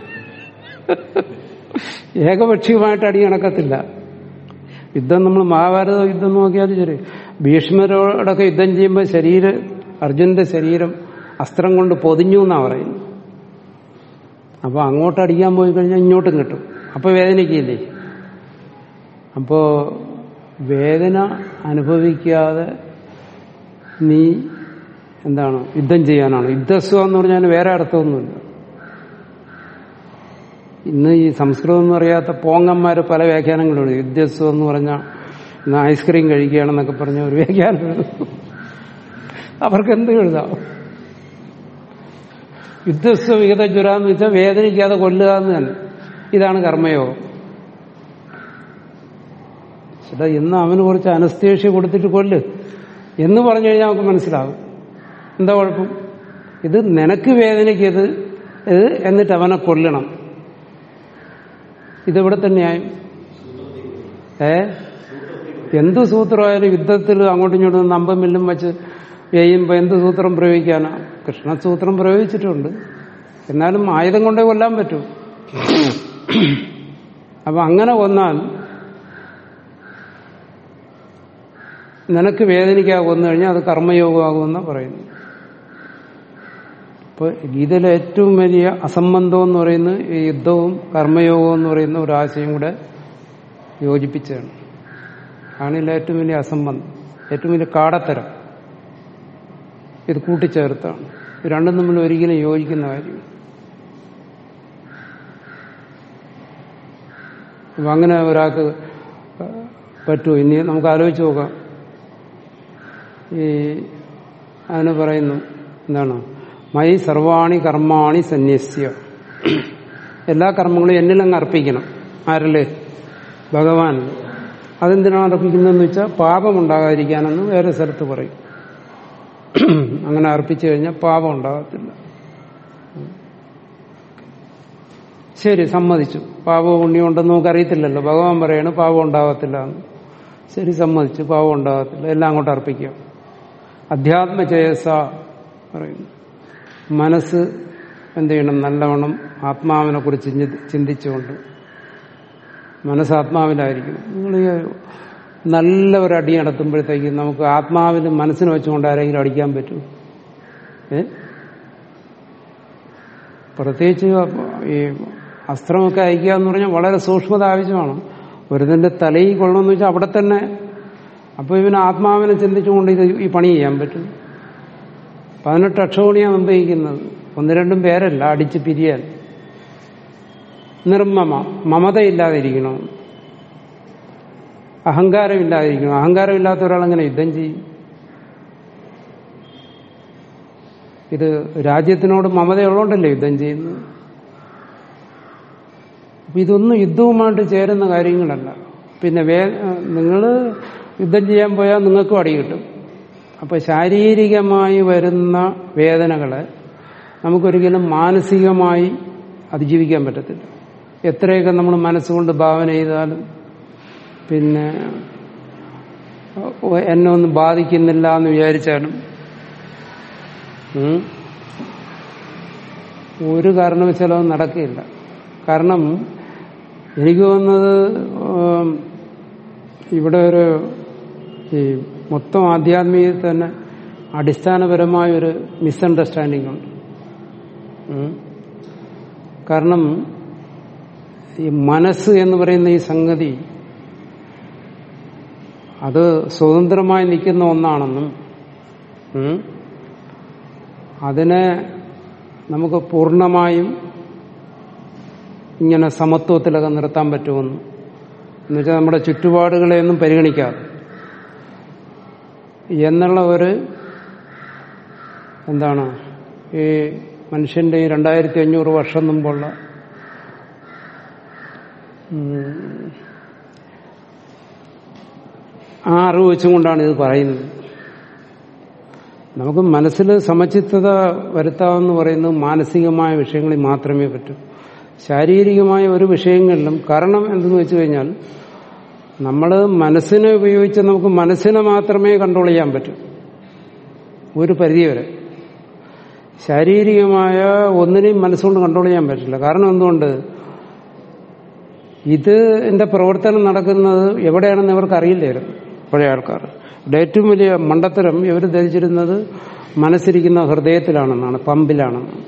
ഏകപക്ഷീയമായിട്ട് അടി നടക്കത്തില്ല യുദ്ധം നമ്മൾ മഹാഭാരത യുദ്ധം നോക്കിയാലും ശരി ഭീഷ്മരോടൊക്കെ യുദ്ധം ചെയ്യുമ്പോൾ ശരീരം അർജുനന്റെ ശരീരം അസ്ത്രം കൊണ്ട് പൊതിഞ്ഞു എന്നാ പറയുന്നത് അപ്പൊ അങ്ങോട്ട് അടിക്കാൻ പോയി കഴിഞ്ഞാൽ ഇങ്ങോട്ടും കിട്ടും അപ്പൊ വേദനിക്കില്ലേ അപ്പോ വേദന അനുഭവിക്കാതെ നീ എന്താണ് യുദ്ധം ചെയ്യാനാണ് യുദ്ധസ്വം എന്ന് പറഞ്ഞാൽ വേറെ അർത്ഥമൊന്നുമില്ല ഇന്ന് ഈ സംസ്കൃതം എന്ന് അറിയാത്ത പോങ്ങന്മാർ പല വ്യാഖ്യാനങ്ങളുണ്ട് യുദ്ധസ്വം എന്ന് പറഞ്ഞാൽ ഇന്ന് ഐസ്ക്രീം കഴിക്കുകയാണെന്നൊക്കെ പറഞ്ഞ ഒരു വ്യാഖ്യാനം എഴുതും അവർക്ക് എന്ത് എഴുതാം യുദ്ധസ്വ വിഗത ജ്വര എന്ന് വെച്ചാൽ വേദനിക്കാതെ കൊല്ലുക എന്ന് തന്നെ ഇതാണ് കർമ്മയോഗം ചേട്ടാ ഇന്ന് അവന് കുറച്ച് അനസ്തേഷ്യ കൊടുത്തിട്ട് കൊല്ല് എന്ന് പറഞ്ഞു കഴിഞ്ഞാൽ നമുക്ക് മനസ്സിലാകും എന്താ കുഴപ്പം ഇത് നിനക്ക് വേദനയ്ക്കത് ഇത് എന്നിട്ട് അവനെ കൊല്ലണം ഇതെവിടെ തന്നെയായി ഏ എന്ത് സൂത്രമായാലും യുദ്ധത്തിൽ അങ്ങോട്ടും ഇങ്ങോട്ടും നമ്പം മില്ലും വെച്ച് ചെയ്യുമ്പോൾ എന്ത് സൂത്രം പ്രയോഗിക്കാനാ കൃഷ്ണസൂത്രം പ്രയോഗിച്ചിട്ടുണ്ട് എന്നാലും ആയുധം കൊണ്ടേ കൊല്ലാൻ പറ്റൂ അപ്പൊ അങ്ങനെ കൊന്നാൽ നിനക്ക് വേദനിക്കാകുമെന്ന് കഴിഞ്ഞാൽ അത് കർമ്മയോഗമാകുമെന്ന് പറയുന്നു ഇപ്പൊ ഗീതയിലെ ഏറ്റവും വലിയ അസംബന്ധം എന്ന് പറയുന്നത് ഈ യുദ്ധവും കർമ്മയോഗവും എന്ന് പറയുന്ന ഒരു ആശയം കൂടെ യോജിപ്പിച്ചാണ് ആണ് ഇതിലെ ഏറ്റവും വലിയ അസംബന്ധം ഏറ്റവും വലിയ കാടത്തരം ഇത് കൂട്ടിച്ചേർത്താണ് ഇത് രണ്ടും തമ്മിൽ ഒരിക്കലും യോജിക്കുന്ന കാര്യം അപ്പൊ അങ്ങനെ ഒരാൾക്ക് പറ്റുമോ ഇനി നമുക്ക് ആലോചിച്ച് നോക്കാം ഈ അതിന് പറയുന്നു എന്താണ് മൈ സർവാണി കർമാണി സന്യസ്യ എല്ലാ കർമ്മങ്ങളും എന്നിലങ്ങ് അർപ്പിക്കണം ആരല്ലേ ഭഗവാൻ അതെന്തിനാണ് അർപ്പിക്കുന്നതെന്ന് വെച്ചാൽ പാപമുണ്ടാകാതിരിക്കാനെന്ന് വേറെ സ്ഥലത്ത് പറയും അങ്ങനെ അർപ്പിച്ചു കഴിഞ്ഞാൽ പാപം ഉണ്ടാകത്തില്ല ശരി സമ്മതിച്ചു പാപവും പുണ്യം ഉണ്ടെന്ന് നമുക്ക് അറിയത്തില്ലല്ലോ ഭഗവാൻ പറയാണ് പാപം ഉണ്ടാകത്തില്ല എന്ന് ശരി സമ്മതിച്ചു പാപം ഉണ്ടാകത്തില്ല എല്ലാം അങ്ങോട്ട് അർപ്പിക്കാം അധ്യാത്മചേയസ പറയുന്നു മനസ്സ് എന്ത് ചെയ്യണം നല്ലവണ്ണം ആത്മാവിനെ കുറിച്ച് ചിന്തിച്ചുകൊണ്ട് മനസ്സ് ആത്മാവിലായിരിക്കും നിങ്ങൾ നല്ല ഒരു അടി നടത്തുമ്പോഴത്തേക്ക് നമുക്ക് ആത്മാവിൽ മനസ്സിന് വെച്ചുകൊണ്ട് ആരെങ്കിലും അടിക്കാൻ പറ്റും ഏ പ്രത്യേകിച്ച് ഈ അസ്ത്രമൊക്കെ അയക്കുക എന്ന് പറഞ്ഞാൽ വളരെ സൂക്ഷ്മത ആവശ്യമാണ് ഒരുതിന്റെ തലയിൽ കൊള്ളണമെന്ന് വെച്ചാൽ അവിടെ തന്നെ അപ്പൊ ഇവന് ആത്മാവിനെ ചിന്തിച്ചുകൊണ്ട് ഇത് ഈ പണി ചെയ്യാൻ പറ്റും പതിനെട്ട് അക്ഷോണിയാണ് സംഭവിക്കുന്നത് ഒന്ന് രണ്ടും പേരല്ല അടിച്ച് പിരിയാൻ നിർമ്മമ മമതയില്ലാതിരിക്കണം അഹങ്കാരമില്ലാതിരിക്കണം അഹങ്കാരമില്ലാത്ത ഒരാളെങ്ങനെ യുദ്ധം ചെയ്യും ഇത് രാജ്യത്തിനോട് മമതയുള്ളതുകൊണ്ടല്ലേ യുദ്ധം ചെയ്യുന്നത് അപ്പൊ ഇതൊന്നും യുദ്ധവുമായിട്ട് ചേരുന്ന കാര്യങ്ങളല്ല പിന്നെ വേ നിങ്ങൾ യുദ്ധം ചെയ്യാൻ പോയാൽ നിങ്ങൾക്കും അടി കിട്ടും അപ്പൊ ശാരീരികമായി വരുന്ന വേദനകളെ നമുക്കൊരിക്കലും മാനസികമായി അതിജീവിക്കാൻ പറ്റത്തില്ല എത്രയൊക്കെ നമ്മൾ മനസ്സുകൊണ്ട് ഭാവന ചെയ്താലും പിന്നെ എന്നെ ഒന്നും ബാധിക്കുന്നില്ല എന്ന് വിചാരിച്ചാലും ഒരു കാരണവശാലും അത് നടക്കില്ല കാരണം എനിക്ക് തോന്നുന്നത് ഇവിടെ ഒരു ഈ മൊത്തം ആധ്യാത്മികത തന്നെ അടിസ്ഥാനപരമായ ഒരു മിസ്അണ്ടർസ്റ്റാൻഡിംഗ് ഉണ്ട് കാരണം ഈ മനസ്സ് എന്ന് പറയുന്ന ഈ സംഗതി അത് സ്വതന്ത്രമായി നിൽക്കുന്ന ഒന്നാണെന്നും അതിനെ നമുക്ക് പൂർണ്ണമായും ഇങ്ങനെ സമത്വത്തിലൊക്കെ നിർത്താൻ പറ്റുമെന്ന് എന്നുവെച്ചാൽ നമ്മുടെ ചുറ്റുപാടുകളെയൊന്നും പരിഗണിക്കാതെ എന്നുള്ള ഒരു എന്താണ് ഈ മനുഷ്യന്റെ ഈ രണ്ടായിരത്തി അഞ്ഞൂറ് വർഷം മുമ്പുള്ള ആ അറിവ് വെച്ചുകൊണ്ടാണ് ഇത് പറയുന്നത് നമുക്ക് മനസ്സിൽ സമചിത്തത വരുത്താമെന്ന് പറയുന്നത് മാനസികമായ വിഷയങ്ങളിൽ മാത്രമേ പറ്റൂ ശാരീരികമായ ഒരു വിഷയങ്ങളിലും കാരണം എന്തെന്ന് വെച്ചു കഴിഞ്ഞാൽ നമ്മൾ മനസ്സിനെ ഉപയോഗിച്ച് നമുക്ക് മനസ്സിനെ മാത്രമേ കൺട്രോൾ ചെയ്യാൻ പറ്റൂ ഒരു പരിധിവരെ ശാരീരികമായ ഒന്നിനെയും മനസ്സുകൊണ്ട് കൺട്രോൾ ചെയ്യാൻ പറ്റില്ല കാരണം എന്തുകൊണ്ട് ഇത് എന്റെ പ്രവർത്തനം നടക്കുന്നത് എവിടെയാണെന്ന് ഇവർക്ക് അറിയില്ലായിരുന്നു പഴയ ആൾക്കാർ ഇവിടെ ഏറ്റവും വലിയ മണ്ടത്തരം ഇവർ ധരിച്ചിരുന്നത് മനസ്സിരിക്കുന്ന ഹൃദയത്തിലാണെന്നാണ് പമ്പിലാണെന്നാണ്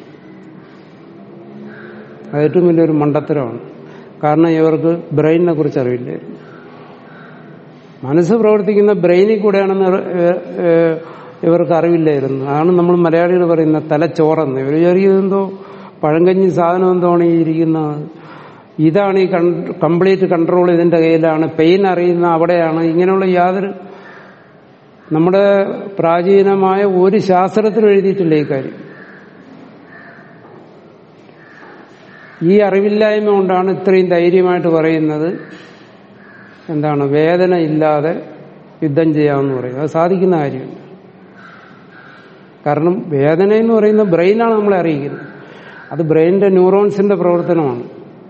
അത് ഏറ്റവും വലിയൊരു മണ്ടത്തരമാണ് കാരണം ഇവർക്ക് ബ്രെയിനിനെ കുറിച്ച് അറിയില്ലായിരുന്നു മനസ്സ് പ്രവർത്തിക്കുന്ന ബ്രെയിനിൽ കൂടെയാണെന്ന് ഇവർക്ക് അറിവില്ലായിരുന്നു അതാണ് നമ്മൾ മലയാളികൾ പറയുന്ന തലച്ചോറെന്ന് ഇവർ വിചാരിക്കുന്നതെന്തോ പഴങ്കഞ്ഞി സാധനം എന്തോണ് ഈ ഇരിക്കുന്നത് ഇതാണ് ഈ കംപ്ലീറ്റ് കൺട്രോൾ ഇതിന്റെ കയ്യിലാണ് പെയിൻ അറിയുന്ന അവിടെയാണ് ഇങ്ങനെയുള്ള യാതൊരു നമ്മുടെ പ്രാചീനമായ ഒരു ശാസ്ത്രത്തിലും എഴുതിയിട്ടില്ല ഈ കാര്യം ഈ അറിവില്ലായ്മ കൊണ്ടാണ് ഇത്രയും ധൈര്യമായിട്ട് പറയുന്നത് എന്താണ് വേദന ഇല്ലാതെ യുദ്ധം ചെയ്യാമെന്ന് പറയും അത് സാധിക്കുന്ന കാര്യമുണ്ട് കാരണം വേദന എന്ന് പറയുന്ന ബ്രെയിനാണ് നമ്മളെ അറിയിക്കുന്നത് അത് ബ്രെയിനിന്റെ ന്യൂറോൺസിന്റെ പ്രവർത്തനമാണ്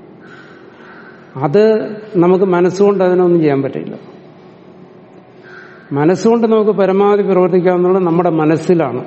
അത് നമുക്ക് മനസ്സുകൊണ്ട് അതിനൊന്നും ചെയ്യാൻ പറ്റില്ല മനസ്സുകൊണ്ട് നമുക്ക് പരമാവധി പ്രവർത്തിക്കാവുന്നത് നമ്മുടെ മനസ്സിലാണ്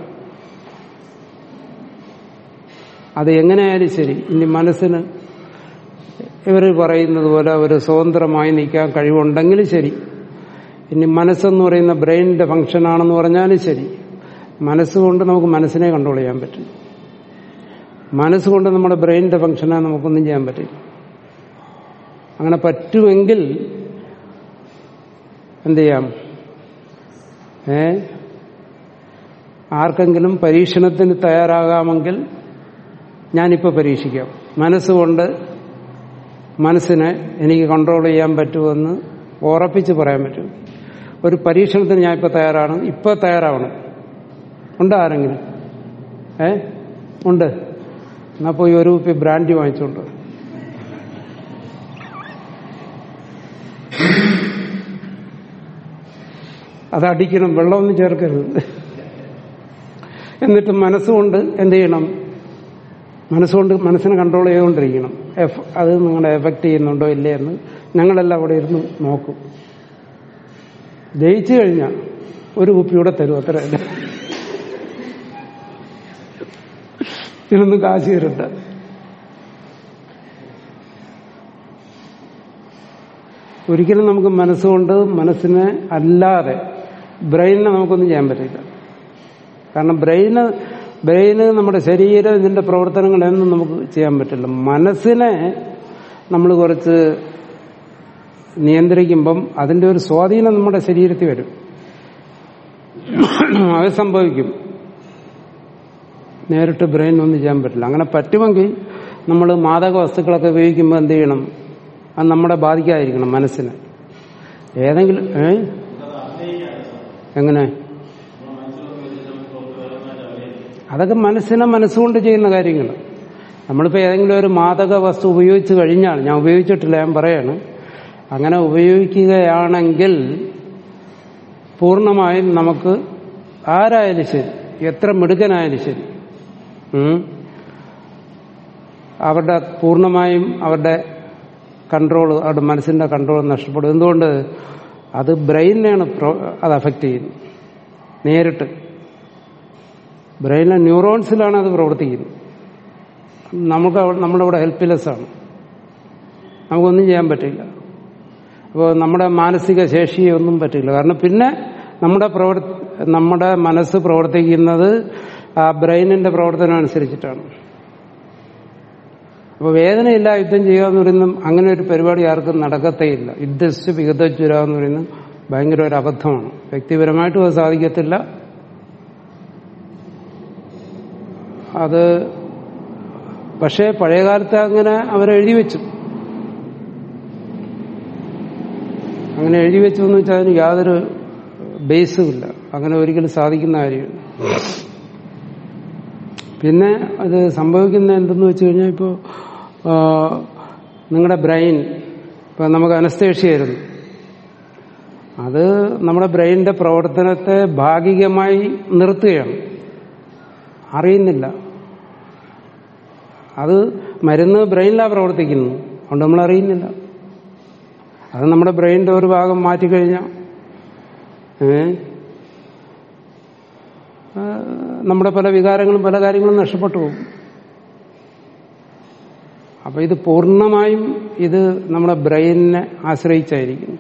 അത് എങ്ങനെയായാലും ശരി ഇനി മനസ്സിന് ഇവർ പറയുന്നത് പോലെ ഒരു സ്വതന്ത്രമായി നിൽക്കാൻ കഴിവുണ്ടെങ്കിലും ശരി ഇനി മനസ്സെന്ന് പറയുന്ന ബ്രെയിനിന്റെ ഫംഗ്ഷൻ ആണെന്ന് പറഞ്ഞാലും ശരി മനസ്സുകൊണ്ട് നമുക്ക് മനസ്സിനെ കൺട്രോൾ ചെയ്യാൻ പറ്റും മനസ്സുകൊണ്ട് നമ്മുടെ ബ്രെയിനിന്റെ ഫംഗ്ഷനെ നമുക്കൊന്നും ചെയ്യാൻ പറ്റില്ല അങ്ങനെ പറ്റുമെങ്കിൽ എന്ത് ചെയ്യാം ഏ ആർക്കെങ്കിലും പരീക്ഷണത്തിന് തയ്യാറാകാമെങ്കിൽ ഞാനിപ്പോൾ പരീക്ഷിക്കാം മനസ്സുകൊണ്ട് മനസ്സിനെ എനിക്ക് കൺട്രോൾ ചെയ്യാൻ പറ്റുമെന്ന് ഉറപ്പിച്ച് പറയാൻ പറ്റും ഒരു പരീക്ഷണത്തിന് ഞാൻ ഇപ്പോൾ തയ്യാറാണ് ഇപ്പോൾ തയ്യാറാവണം ഉണ്ട് ആരെങ്കിലും ഏ ഉണ്ട് എന്നാ പോയി ഒരു കുപ്പി ബ്രാൻഡി വാങ്ങിച്ചോണ്ട് അത് അടിക്കണം വെള്ളമൊന്നും ചേർക്കരുത് എന്നിട്ട് മനസ്സുകൊണ്ട് എന്ത് ചെയ്യണം മനസ്സുകൊണ്ട് മനസ്സിനെ കൺട്രോൾ ചെയ്തുകൊണ്ടിരിക്കണം എഫ് അത് നിങ്ങളെ എഫക്റ്റ് ചെയ്യുന്നുണ്ടോ ഇല്ലേ എന്ന് ഞങ്ങളെല്ലാം അവിടെ ഇരുന്ന് നോക്കും ജയിച്ചു കഴിഞ്ഞാൽ ഒരു കുപ്പിയൂടെ തരും അത്ര ഇതിനൊന്നും കാശ് തരണ്ട ഒരിക്കലും നമുക്ക് മനസ്സുകൊണ്ട് മനസ്സിനെ അല്ലാതെ ബ്രെയിനിനെ നമുക്കൊന്നും ചെയ്യാൻ പറ്റില്ല കാരണം ബ്രെയിന് ബ്രെയിന് നമ്മുടെ ശരീരം ഇതിന്റെ പ്രവർത്തനങ്ങളൊന്നും നമുക്ക് ചെയ്യാൻ പറ്റില്ല മനസ്സിനെ നമ്മൾ കുറച്ച് നിയന്ത്രിക്കുമ്പം അതിന്റെ ഒരു സ്വാധീനം നമ്മുടെ ശരീരത്തിൽ വരും അത് സംഭവിക്കും നേരിട്ട് ബ്രെയിൻ ഒന്നും ചെയ്യാൻ പറ്റില്ല അങ്ങനെ പറ്റുമെങ്കിൽ നമ്മൾ മാദക വസ്തുക്കളൊക്കെ ഉപയോഗിക്കുമ്പോൾ എന്ത് ചെയ്യണം അത് നമ്മളെ ബാധിക്കാതിരിക്കണം മനസ്സിന് ഏതെങ്കിലും ഏ എങ്ങനെ അതൊക്കെ മനസ്സിനെ മനസ്സുകൊണ്ട് ചെയ്യുന്ന കാര്യങ്ങൾ നമ്മളിപ്പോൾ ഏതെങ്കിലും ഒരു മാദക വസ്തു ഉപയോഗിച്ച് കഴിഞ്ഞാൽ ഞാൻ ഉപയോഗിച്ചിട്ടില്ല ഞാൻ പറയാണ് അങ്ങനെ ഉപയോഗിക്കുകയാണെങ്കിൽ പൂർണ്ണമായും നമുക്ക് ആരായാലും ശരി എത്ര മിടുക്കനായാലും ശരി ഉം, അവരുടെ പൂർണ്ണമായും അവരുടെ കൺട്രോൾ അവരുടെ മനസ്സിന്റെ കൺട്രോൾ നഷ്ടപ്പെടും എന്തുകൊണ്ട് അത് ബ്രെയിനെയാണ് അത് അഫക്റ്റ് ചെയ്യുന്നത് നേരിട്ട് ബ്രെയിനിലെ ന്യൂറോൺസിലാണ് അത് പ്രവർത്തിക്കുന്നത് നമുക്ക് അവ- നമ്മളിവിടെ ഹെൽപ്ലെസ് ആണ് നമുക്കൊന്നും ചെയ്യാൻ പറ്റില്ല അപ്പോൾ നമ്മുടെ മാനസിക ശേഷിയെ ഒന്നും പറ്റില്ല കാരണം പിന്നെ നമ്മുടെ പ്രവർ നമ്മുടെ മനസ്സ് പ്രവർത്തിക്കുന്നത് ആ ബ്രെയിനിന്റെ പ്രവർത്തനം അനുസരിച്ചിട്ടാണ് അപ്പോൾ വേദനയില്ല യുദ്ധം ചെയ്യുക എന്ന് പറയുന്ന അങ്ങനെ ഒരു പരിപാടി ആർക്കും നടക്കത്തേയില്ല യുദ്ധസ് വിഗതജ്വര എന്ന് പറയുന്നത് ഭയങ്കര ഒരു അബദ്ധമാണ് വ്യക്തിപരമായിട്ടും അത് സാധിക്കത്തില്ല അത് പക്ഷേ പഴയകാലത്ത് അങ്ങനെ അവരെഴുതി വെച്ചു അങ്ങനെ എഴുതി വെച്ചു എന്ന് വെച്ചാൽ അതിന് യാതൊരു ബേസും ഇല്ല അങ്ങനെ ഒരിക്കലും സാധിക്കുന്ന കാര്യമില്ല പിന്നെ അത് സംഭവിക്കുന്ന എന്തെന്ന് വെച്ച് കഴിഞ്ഞാൽ ഇപ്പോൾ നിങ്ങളുടെ ബ്രെയിൻ ഇപ്പൊ നമുക്ക് അനസ്തേഷ്യായിരുന്നു അത് നമ്മുടെ ബ്രെയിനിന്റെ പ്രവർത്തനത്തെ ഭാഗികമായി നിർത്തുകയാണ് അറിയുന്നില്ല അത് മരുന്ന് ബ്രെയിനിലാണ് പ്രവർത്തിക്കുന്നു അതുകൊണ്ട് നമ്മൾ അറിയുന്നില്ല അത് നമ്മുടെ ബ്രെയിനിന്റെ ഒരു ഭാഗം മാറ്റിക്കഴിഞ്ഞാൽ ഏ ആ, നമ്മുടെ പല വികാരങ്ങളും പല കാര്യങ്ങളും നഷ്ടപ്പെട്ടു പോകും അപ്പൊ ഇത് പൂർണ്ണമായും ഇത് നമ്മുടെ ബ്രെയിനിനെ ആശ്രയിച്ചായിരിക്കുന്നു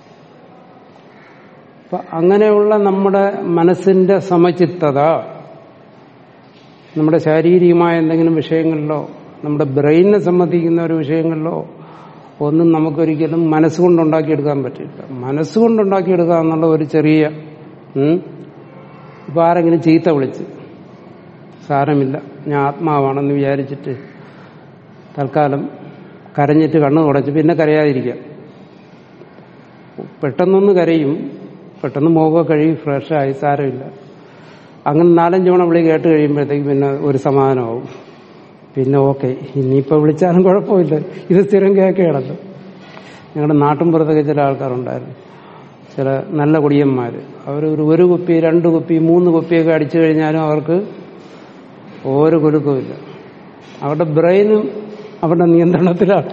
അപ്പൊ അങ്ങനെയുള്ള നമ്മുടെ മനസ്സിന്റെ സമചിത്തത നമ്മുടെ ശാരീരികമായ എന്തെങ്കിലും വിഷയങ്ങളിലോ നമ്മുടെ ബ്രെയിനിനെ സംബന്ധിക്കുന്ന ഒരു വിഷയങ്ങളിലോ ഒന്നും നമുക്കൊരിക്കലും മനസ്സുകൊണ്ട് ഉണ്ടാക്കിയെടുക്കാൻ പറ്റില്ല മനസ്സുകൊണ്ട് ഉണ്ടാക്കിയെടുക്കുക എന്നുള്ള ഒരു ചെറിയ ഉം, ഇപ്പൊ ആരെങ്കിലും ചീത്ത വിളിച്ച് സാരമില്ല ഞാൻ ആത്മാവാണെന്ന് വിചാരിച്ചിട്ട് തൽക്കാലം കരഞ്ഞിട്ട് കണ്ണു തുടച്ച് പിന്നെ കരയാതിരിക്കാം പെട്ടെന്നൊന്ന് കരയും പെട്ടെന്ന് മുഖമൊക്കെ കഴുകി ഫ്രഷായി സാരമില്ല അങ്ങനെ നാലഞ്ച് തവണ വിളി കേട്ട് കഴിയുമ്പോഴത്തേക്ക് പിന്നെ ഒരു സമാധാനമാവും പിന്നെ ഓക്കെ ഇനിയിപ്പോൾ വിളിച്ചാലും കുഴപ്പമില്ല ഇത് സ്ഥിരം കേൾക്കുകയാണല്ലോ ഞങ്ങളുടെ നാട്ടിൻപുറത്തൊക്കെ ചില ആൾക്കാരുണ്ടായിരുന്നു ചില നല്ല കുടിയന്മാർ അവർ ഒരു ഒരു കുപ്പി രണ്ട് കുപ്പി മൂന്ന് കുപ്പിയൊക്കെ അടിച്ചു കഴിഞ്ഞാലും അവർക്ക് ഒരു കുലുക്കമില്ല അവരുടെ ബ്രെയിനും അവരുടെ നിയന്ത്രണത്തിലാണ്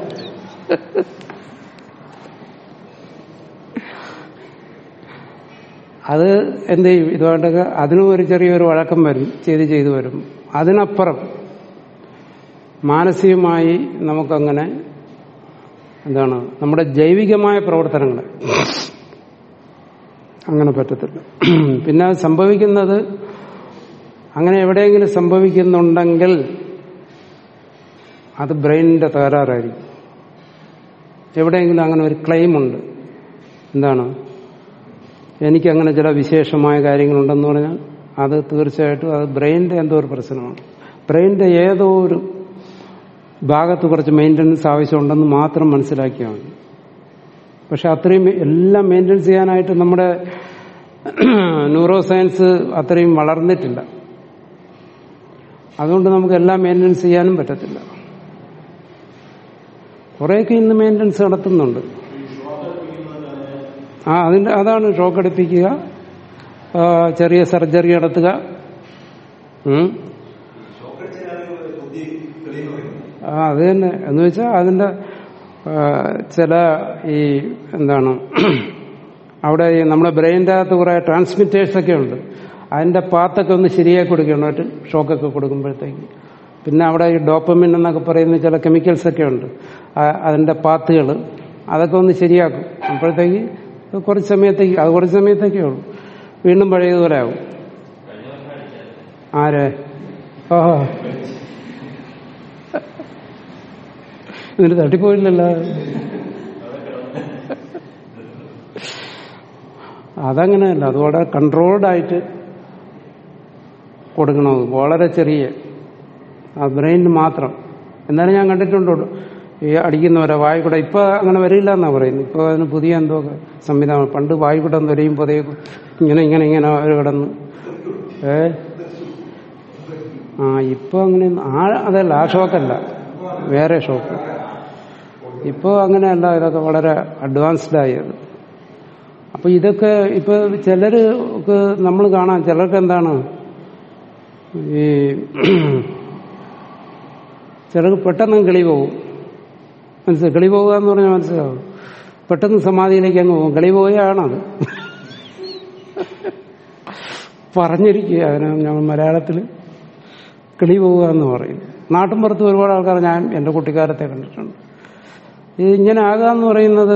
അത് എന്ത് ചെയ്യും ഇതുകൊണ്ടൊക്കെ അതിനും ഒരു ചെറിയൊരു വഴക്കം വരും ചെയ്ത് ചെയ്തു വരും അതിനപ്പുറം മാനസികമായി നമുക്കങ്ങനെ എന്താണ് നമ്മുടെ ജൈവികമായ പ്രവർത്തനങ്ങൾ അങ്ങനെ പറ്റത്തില്ല പിന്നെ അത് സംഭവിക്കുന്നത് അങ്ങനെ എവിടെയെങ്കിലും സംഭവിക്കുന്നുണ്ടെങ്കിൽ അത് ബ്രെയിനിന്റെ തകരാറായിരിക്കും എവിടെയെങ്കിലും അങ്ങനെ ഒരു ക്ലെയിം ഉണ്ട് എന്താണ് എനിക്കങ്ങനെ ചില വിശേഷമായ കാര്യങ്ങളുണ്ടെന്ന് പറഞ്ഞാൽ അത് തീർച്ചയായിട്ടും അത് ബ്രെയിനിന്റെ എന്തോ ഒരു പ്രശ്നമാണ് ബ്രെയിനിന്റെ ഏതോ ഒരു ഭാഗത്ത് കുറച്ച് മെയിൻ്റനൻസ് ആവശ്യമുണ്ടെന്ന് മാത്രം മനസ്സിലാക്കിയാൽ മതി പക്ഷെ അത്രയും എല്ലാം മെയിൻ്റനൻസ് ചെയ്യാനായിട്ട് നമ്മുടെ ന്യൂറോ സയൻസ് അത്രയും വളർന്നിട്ടില്ല അതുകൊണ്ട് നമുക്ക് എല്ലാം മെയിൻ്റനൻസ് ചെയ്യാനും പറ്റത്തില്ല കുറേയൊക്കെ ഇന്ന് മെയിൻ്റനൻസ് നടത്തുന്നുണ്ട് ആ അതിന്റെ അതാണ് ഷോക്ക് അടിപ്പിക്കുക ആ, ചെറിയ സർജറി നടത്തുക ഉം. ആ അത് തന്നെ എന്ന് വെച്ചാൽ അതിന്റെ ആ, ചില ഈ എന്താണ് അവിടെ ഈ നമ്മുടെ ബ്രെയിൻ്റെ അകത്ത് കുറെ ട്രാൻസ്മിറ്റേഴ്സ് ഒക്കെ ഉണ്ട് അതിന്റെ പാത്തൊക്കെ ഒന്ന് ശരിയാക്കി കൊടുക്കണം ഒരു ഷോക്കൊക്കെ കൊടുക്കുമ്പോഴത്തേക്ക് പിന്നെ അവിടെ ഈ ഡോപ്പമിൻ എന്നൊക്കെ പറയുന്ന ചില കെമിക്കൽസ് ഒക്കെ ഉണ്ട് ആ- അതിന്റെ പാത്തുകൾ അതൊക്കെ ഒന്ന് ശരിയാക്കും അപ്പോഴത്തേക്ക് കുറച്ച് സമയത്തേക്ക് അത് കുറച്ച് സമയത്തേക്കേ ഉള്ളൂ വീണ്ടും പഴയതുപോലെ ആവും ആരെ ഓഹോ ഇതിന് തട്ടിപ്പോയില്ലല്ലോ അതങ്ങനെയല്ല അത് വളരെ കൺട്രോൾഡ് ആയിട്ട് കൊടുക്കണം അത് വളരെ ചെറിയ ആ ബ്രെയിനിന് മാത്രം എന്നാലും ഞാൻ കണ്ടിട്ടുണ്ട് ഈ അടിക്കുന്നവരെ വായിക്കൂടെ ഇപ്പൊ അങ്ങനെ വരില്ല എന്നാ പറയുന്നത് ഇപ്പൊ അതിന് പുതിയ എന്തോ സംവിധാനം പണ്ട് വായിക്കൂടെ തൊലയും പുതയും ഇങ്ങനെ ഇങ്ങനെ ഇങ്ങനെ അവർ കിടന്ന് ഏ ആ ഇപ്പൊ അങ്ങനെ ആ അതല്ല ആ ഷോക്കല്ല വേറെ ഷോക്ക് ഇപ്പോ അങ്ങനെയല്ല ഇതൊക്കെ വളരെ അഡ്വാൻസ്ഡ് ആയി അത് അപ്പൊ ഇതൊക്കെ ഇപ്പൊ ചിലർക്ക് നമ്മൾ കാണാം ചിലർക്ക് എന്താണ് ഈ ചിലർക്ക് പെട്ടെന്ന് കിളി പോകും മനസ്സിലായി കിളി പോകുക എന്ന് പറഞ്ഞാൽ മനസ്സിലാവും പെട്ടെന്ന് സമാധിയിലേക്ക് അങ്ങ് പോകും കിളി പോവുകയാണത് പറഞ്ഞിരിക്കുക അതിന് ഞങ്ങൾ മലയാളത്തിൽ കിളി പോവുക എന്ന് പറയും നാട്ടിൻപുറത്ത് ഒരുപാട് ആൾക്കാർ ഞാൻ എൻ്റെ കുട്ടിക്കാലത്തെ കണ്ടിട്ടുണ്ട് ഇത് ഇങ്ങനെ ആകുക എന്ന് പറയുന്നത്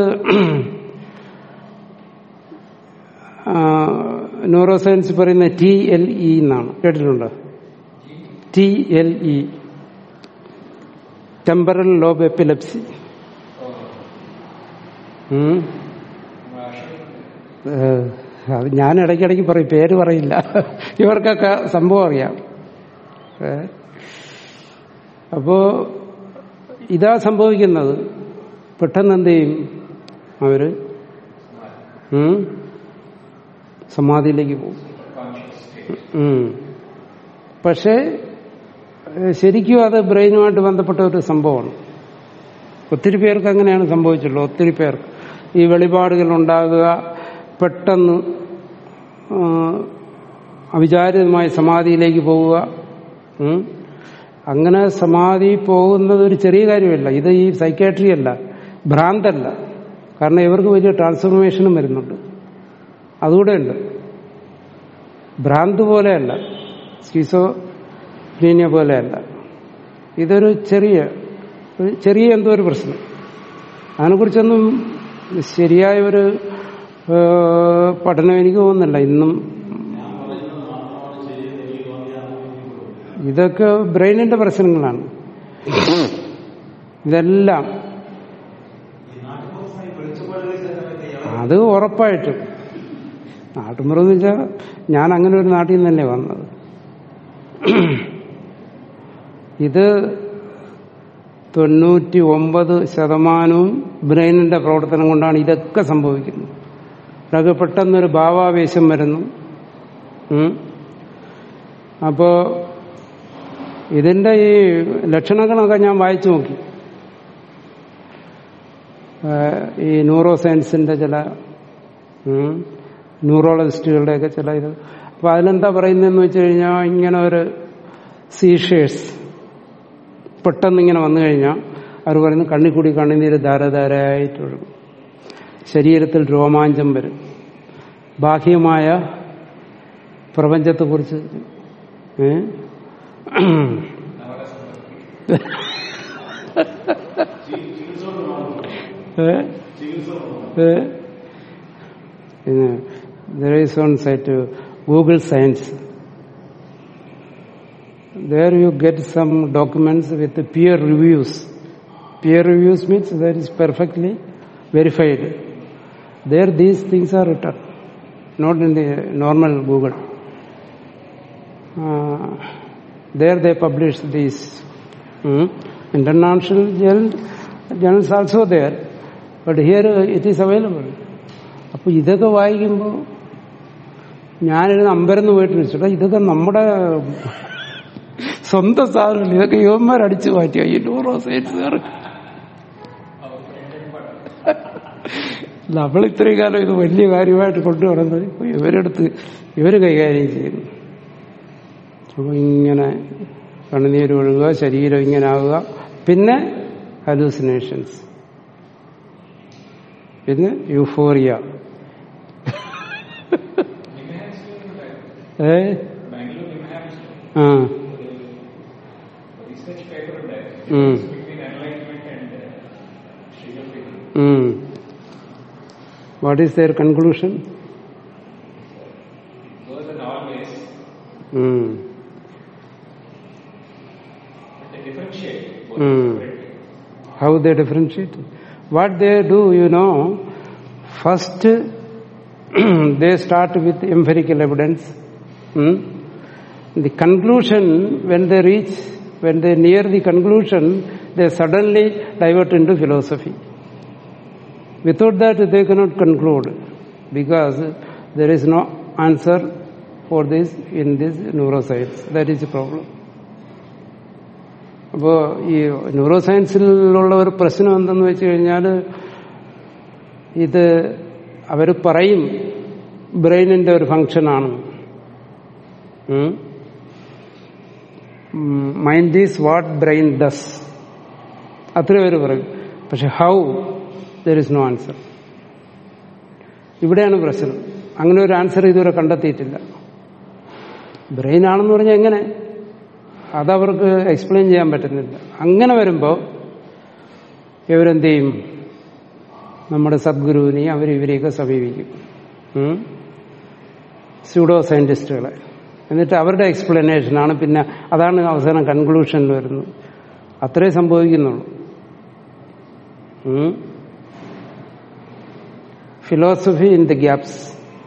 ന്യൂറോ സയൻസ് പറയുന്ന ടി എൽ ഇ എന്നാണ് കേട്ടിട്ടുണ്ടോ T L E temporal lobe epilepsy ഉം. ഏഹ്, അത് ഞാൻ ഇടയ്ക്കിടയ്ക്ക് പറയും പേര് പറയില്ല ഇവർക്കൊക്കെ സംഭവം അറിയാം ഏ? അപ്പോ ഇതാ സംഭവിക്കുന്നത് പെട്ടെന്ന് എന്ത് ചെയ്യും അവര് ഉം? സമാധിയിലേക്ക് പോകും ഉം. പക്ഷേ ഏഹ്, ശരിക്കും അത് ബ്രെയിനുമായിട്ട് ബന്ധപ്പെട്ട ഒരു സംഭവമാണ് ഒത്തിരി പേർക്ക് അങ്ങനെയാണ് സംഭവിച്ചുള്ളത് ഒത്തിരി പേർക്ക് ഈ വെളിപാടുകൾ ഉണ്ടാകുക പെട്ടെന്ന് ആ, അവിചാരിതമായ സമാധിയിലേക്ക് പോവുക ഉം. അങ്ങനെ സമാധി പോകുന്നത് ഒരു ചെറിയ കാര്യമല്ല ഇത് ഈ സൈക്കാട്രി അല്ല ഭ്രാന്തല്ല കാരണം ഇവർക്ക് വലിയ ട്രാൻസ്ഫോർമേഷനും വരുന്നുണ്ട് അതുകൂടെ ഉണ്ട് ഭ്രാന്ത് പോലെയല്ല സ്കീസോഫ്രീനിയ പോലെയല്ല ഇതൊരു ചെറിയ ഒരു ചെറിയ എന്തോ ഒരു പ്രശ്നം അതിനെക്കുറിച്ചൊന്നും ശരിയായ ഒരു ഏ, പഠനം എനിക്ക് തോന്നുന്നില്ല ഇന്നും ഇതൊക്കെ ബ്രെയിനിന്റെ പ്രശ്നങ്ങളാണ് ഇതെല്ലാം അത് ഉറപ്പായിട്ടും നാട്ടുമ്പുറം എന്ന് വെച്ചാൽ ഞാൻ അങ്ങനെ ഒരു നാട്ടിൽ നിന്ന് തന്നെ വന്നത് ഇത് തൊണ്ണൂറ്റി ഒമ്പത് ശതമാനവും ബ്രെയിനിന്റെ പ്രവർത്തനം കൊണ്ടാണ് ഇതൊക്കെ സംഭവിക്കുന്നത് അതൊക്കെ പെട്ടെന്നൊരു ഭാവാവേശം വരുന്നു ഉം. അപ്പോ ഇതിന്റെ ഈ ലക്ഷണങ്ങളൊക്കെ ഞാൻ വായിച്ചു നോക്കി ഏഹ് ഈ ന്യൂറോ സയൻസിന്റെ ചില ഉം, ന്യൂറോളജിസ്റ്റുകളുടെയൊക്കെ ചില ഇത് അപ്പൊ അതിലെന്താ പറയുന്നതെന്ന് വെച്ച് കഴിഞ്ഞാൽ ഇങ്ങനെ ഒരു സീഷേഴ്സ് പെട്ടെന്ന് ഇങ്ങനെ വന്നു കഴിഞ്ഞാൽ അവർ പറയുന്നു കണ്ണിക്കൂടി കണ്ണുനീര് ധാരധാരയായിട്ട് ഒഴുകും ശരീരത്തിൽ രോമാഞ്ചം വരും ബാഹ്യമായ പ്രപഞ്ചത്തെക്കുറിച്ച് ഏ? ഏ? ഏ? പിന്നെ there is one site, uh, Google Science. There you get some documents with peer reviews. Peer reviews means that is perfectly verified. There these things are written, not in the normal Google. Uh, there they publish these. Hmm? International journal, journals also there, but here uh, it is available. അപ്പൊ ഇതൊക്കെ വായിക്കുമ്പോൾ ഞാനിരുന്ന് അമ്പരന്ന് പോയിട്ട് വെച്ചിട്ട് ഇതൊക്കെ നമ്മുടെ സ്വന്തം സാധനം ഇതൊക്കെ യുവന്മാരടിച്ചു മാറ്റിയ ഈ നൂറോ സയൻസുകാർ നമ്മൾ ഇത്രയും കാലം ഇത് വലിയ കാര്യമായിട്ട് കൊണ്ടുവരുന്നത് ഇവരെടുത്ത് ഇവര് കൈകാര്യം ചെയ്യുന്നു അപ്പൊ ഇങ്ങനെ കണ്ണുനീര് ഒഴുകുക ശരീരം ഇങ്ങനെ ആവുക പിന്നെ ഹലൂസിനേഷൻസ് പിന്നെ യൂഫോറിയ ഏ ആ ഉം. ഉം. What is their conclusion? Mm. Mm. How they differentiate? What they do, you know, first they start with empirical evidence. Hmm? The conclusion, when they reach, when they near the conclusion, they suddenly divert into philosophy. Without that, they cannot conclude because there is no answer for this in this neuroscience. That is the problem. അപ്പോൾ ഈ neuro സയൻസിലുള്ള ഒരു പ്രശ്നം എന്തെന്ന് വെച്ച് കഴിഞ്ഞാൽ ഇത് അവർ പറയും ബ്രെയിനിന്റെ ഒരു ഫങ്ഷനാണ് mind is what brain does അത്ര പേര് പറയും പക്ഷെ how there is no answer ഇവിടെയാണ് പ്രശ്നം അങ്ങനെ ഒരു ആൻസർ ഇതുവരെ കണ്ടെത്തിയിട്ടില്ല ബ്രെയിൻ ആണെന്ന് പറഞ്ഞാൽ എങ്ങനെ അതവർക്ക് എക്സ്പ്ലെയിൻ ചെയ്യാൻ പറ്റുന്നില്ല അങ്ങനെ വരുമ്പോൾ ഇവരെന്ത് ചെയ്യും നമ്മുടെ സദ്ഗുരുവിനെയും അവർ ഇവരെയൊക്കെ സമീപിക്കും സ്യൂഡോ സയന്റിസ്റ്റുകളെ എന്നിട്ട് അവരുടെ എക്സ്പ്ലനേഷനാണ് പിന്നെ അതാണ് അവസാനം കൺക്ലൂഷനിൽ വരുന്നത് അത്രേ സംഭവിക്കുന്നുള്ളൂ ഫിലോസഫി ഇൻ ദി ഗ്യാപ്സ്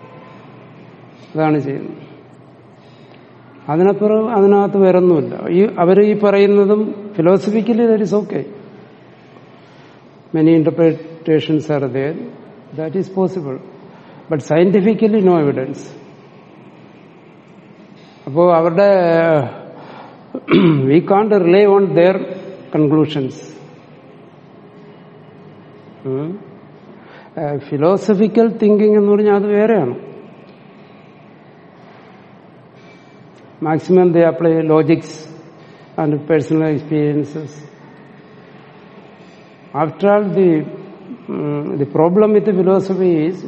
അതാണ് ചെയ്യുന്നത് അതിനപ്പുറം അതിനകത്ത് വേറൊന്നുമില്ല ഈ അവർ ഈ പറയുന്നതും philosophically that is okay many interpretations are there that is possible but scientifically no evidence അപ്പോ അവരുടെ we can't rely on their conclusions philosophical thinking എന്ന് പറഞ്ഞാൽ അത് വേറെയാണ് maximum they apply logics and personal experiences. After all, the um, the problem with the philosophy is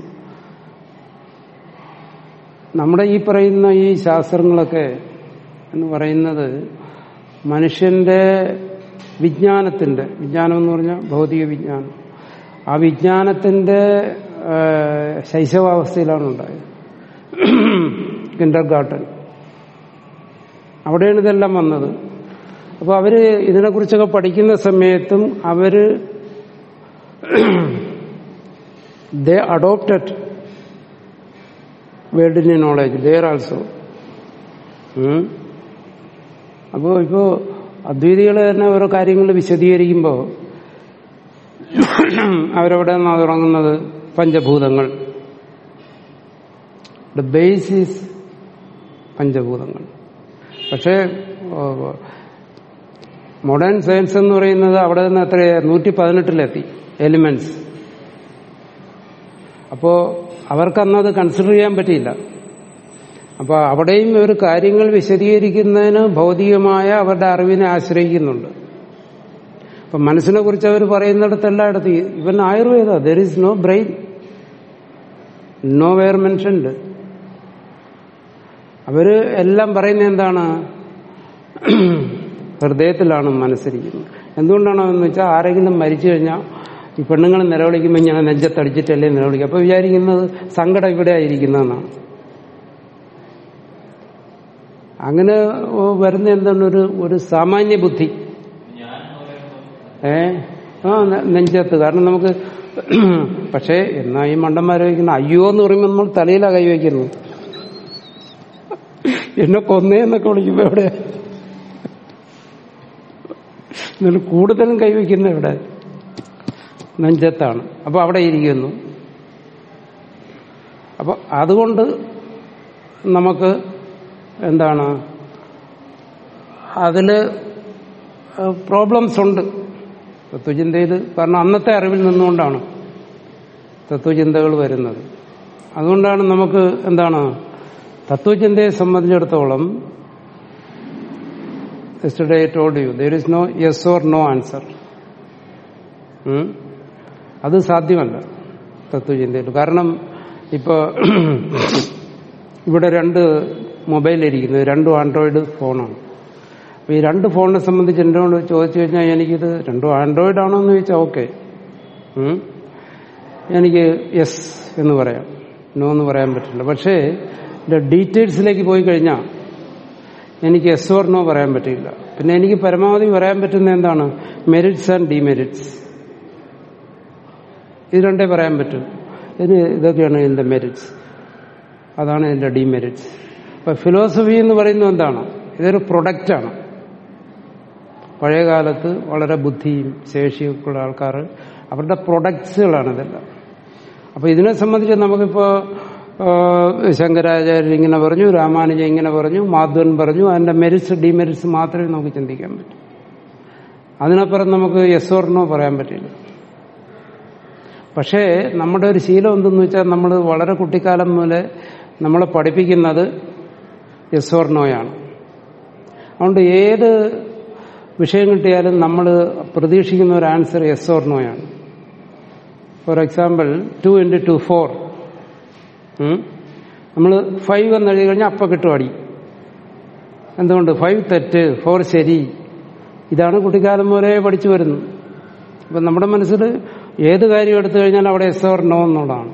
നമ്മുടെ ഈ പറയുന്ന ഈ ശാസ്ത്രങ്ങളൊക്കെ എന്ന് പറയുന്നത് മനുഷ്യന്റെ വിജ്ഞാനത്തിന്റെ വിജ്ഞാനം എന്ന് പറഞ്ഞാൽ ഭൗതിക വിജ്ഞാനം ആ വിജ്ഞാനത്തിന്റെ ശൈശവാവസ്ഥയിലാണ് ഉണ്ടായത് കിൻഡർ ഗാർട്ടൻ അവിടെയാണ് ഇതെല്ലാം വന്നത് അപ്പോൾ അവര് ഇതിനെക്കുറിച്ചൊക്കെ പഠിക്കുന്ന സമയത്തും അവര് ദേ അഡോപ്റ്റഡ് വേൾഡിന്റെ നോളജ് ദർ ആൾസോ അപ്പോൾ ഇപ്പോൾ അദ്വൈതികൾ തന്നെ ഓരോ കാര്യങ്ങൾ വിശദീകരിക്കുമ്പോൾ അവരവിടെ നിന്നാണ് തുടങ്ങുന്നത് പഞ്ചഭൂതങ്ങൾ ദ ബേസ് ഈസ് പഞ്ചഭൂതങ്ങൾ പക്ഷേ മോഡേൺ സയൻസ് എന്ന് പറയുന്നത് അവിടെ നിന്ന് എത്ര നൂറ്റി പതിനെട്ടിലെത്തി എലിമെന്റ്സ് അപ്പോ അവർക്കന്നത് കൺസിഡർ ചെയ്യാൻ പറ്റിയില്ല അപ്പൊ അവിടെയും ഒരു കാര്യങ്ങൾ വിശദീകരിക്കുന്നതിന് ഭൗതികമായ അവരുടെ അറിവിനെ ആശ്രയിക്കുന്നുണ്ട് അപ്പൊ മനസ്സിനെ കുറിച്ച് അവർ പറയുന്നിടത്ത് എല്ലായിടത്തും even Ayurveda there is no brain nowhere mentioned അവര് എല്ലാം പറയുന്നത് എന്താണ് ഹൃദയത്തിലാണ് മനസ്സിരിക്കുന്നത് എന്തുകൊണ്ടാണോ എന്ന് വെച്ചാൽ ആരെങ്കിലും മരിച്ചു കഴിഞ്ഞാൽ ഈ പെണ്ണുങ്ങൾ നിലവിളിക്കുമ്പോൾ ഇങ്ങനെ നെഞ്ചത്തടിച്ചിട്ടല്ലേ നിലവിളിക്കുക അപ്പൊ വിചാരിക്കുന്നത് സങ്കടം ഇവിടെ ആയിരിക്കുന്നതെന്നാണ് അങ്ങനെ ഓ, വരുന്ന എന്താണ് ഒരു ഒരു സാമാന്യ ബുദ്ധി ഏ ആ നെ- നെഞ്ചത്ത് കാരണം നമുക്ക് പക്ഷേ എന്നാ ഈ മണ്ടന്മാരെ വയ്ക്കുന്ന അയ്യോ എന്ന് പറയുമ്പോൾ നമ്മൾ തലയിലാ കൈവയ്ക്കുന്നു എന്നെ കൊന്നേ എന്നൊക്കെ വിളിക്കുമ്പോ എവിടെ എന്നാലും കൂടുതലും കൈവയ്ക്കുന്ന ഇവിടെ നെഞ്ചത്താണ് അപ്പൊ അവിടെ ഇരിക്കുന്നു അപ്പൊ അതുകൊണ്ട് നമുക്ക് എന്താണ് അതില് പ്രോബ്ലംസ് ഉണ്ട് തത്വചിന്തയിൽ കാരണം അന്നത്തെ അറിവിൽ നിന്നുകൊണ്ടാണ് തത്വചിന്തകൾ വരുന്നത് അതുകൊണ്ടാണ് നമുക്ക് എന്താണ് തത്വചിന്തയെ സംബന്ധിച്ചിടത്തോളം yesterday told you there is no yes or no answer അത് സാധ്യമല്ല തത്വചിന്തയിൽ കാരണം ഇപ്പോ ഇവിടെ രണ്ട് മൊബൈൽ ഇരിക്കുന്നത് രണ്ടും ആൻഡ്രോയിഡ് ഫോണാണ് അപ്പൊ ഈ രണ്ട് ഫോണിനെ സംബന്ധിച്ച് എന്നോട് ചോദിച്ചു കഴിഞ്ഞാൽ എനിക്കിത് രണ്ടും ആൻഡ്രോയിഡ് ആണോ എന്ന് ചോദിച്ചാൽ ഓക്കെ എനിക്ക് യെസ് എന്ന് പറയാം നോ എന്ന് പറയാൻ പറ്റില്ല പക്ഷേ ഇതിന്റെ ഡീറ്റെയിൽസിലേക്ക് പോയി കഴിഞ്ഞാൽ എനിക്ക് എസ് ഓർ നോ പറയാൻ പറ്റില്ല പിന്നെ എനിക്ക് പരമാവധി പറയാൻ പറ്റുന്ന എന്താണ് മെറിറ്റ്സ് ആൻഡ് ഡിമെറിറ്റ്സ് ഇത് രണ്ടേ പറയാൻ പറ്റും ഇതിന് ഇതൊക്കെയാണ് ഇതിന്റെ മെറിറ്റ്സ് അതാണ് ഇതിന്റെ ഡിമെറിറ്റ്സ് അപ്പൊ ഫിലോസഫി എന്ന് പറയുന്നത് എന്താണ് ഇതൊരു പ്രൊഡക്റ്റാണ് പഴയ കാലത്ത് വളരെ ബുദ്ധിയും ശേഷിയും ഒക്കെ ഉള്ള ആൾക്കാർ അവരുടെ പ്രൊഡക്ട്സുകളാണ് ഇതെല്ലാം അപ്പൊ ഇതിനെ സംബന്ധിച്ച് നമുക്കിപ്പോ ആ, ശങ്കരാചാര്യർ ഇങ്ങനെ പറഞ്ഞു രാമാനുജൻ ഇങ്ങനെ പറഞ്ഞു മാധവൻ പറഞ്ഞു അതിന്റെ മെരിറ്റ്സ് ഡിമെരിറ്റ്സ് മാത്രമേ നമുക്ക് ചിന്തിക്കാൻ പറ്റൂ അതിനപ്പുറം നമുക്ക് യെസ് ഓർണോ പറയാൻ പറ്റില്ല പക്ഷേ നമ്മുടെ ഒരു ശീലം എന്തെന്ന് വെച്ചാൽ നമ്മൾ വളരെ കുട്ടിക്കാലം മുതലേ നമ്മളെ പഠിപ്പിക്കുന്നത് യെസ് ഓർണോയാണ് അതുകൊണ്ട് ഏത് വിഷയം കിട്ടിയാലും നമ്മൾ പ്രതീക്ഷിക്കുന്ന ഒരു ആൻസർ യെസ് ഓർണോയാണ് for example two into two four നമ്മൾ ഫൈവ് എന്ന് എഴുതി കഴിഞ്ഞാൽ അപ്പം കിട്ടും അടി എന്തുകൊണ്ട് ഫൈവ് തെറ്റ് ഫോർ ശരി ഇതാണ് കുട്ടിക്കാലം മുതലേ പഠിച്ചു വരുന്നത് അപ്പം നമ്മുടെ മനസ്സിൽ ഏത് കാര്യം എടുത്തു കഴിഞ്ഞാൽ അവിടെ എസ് ഓർ നോ എന്നുള്ളതാണ്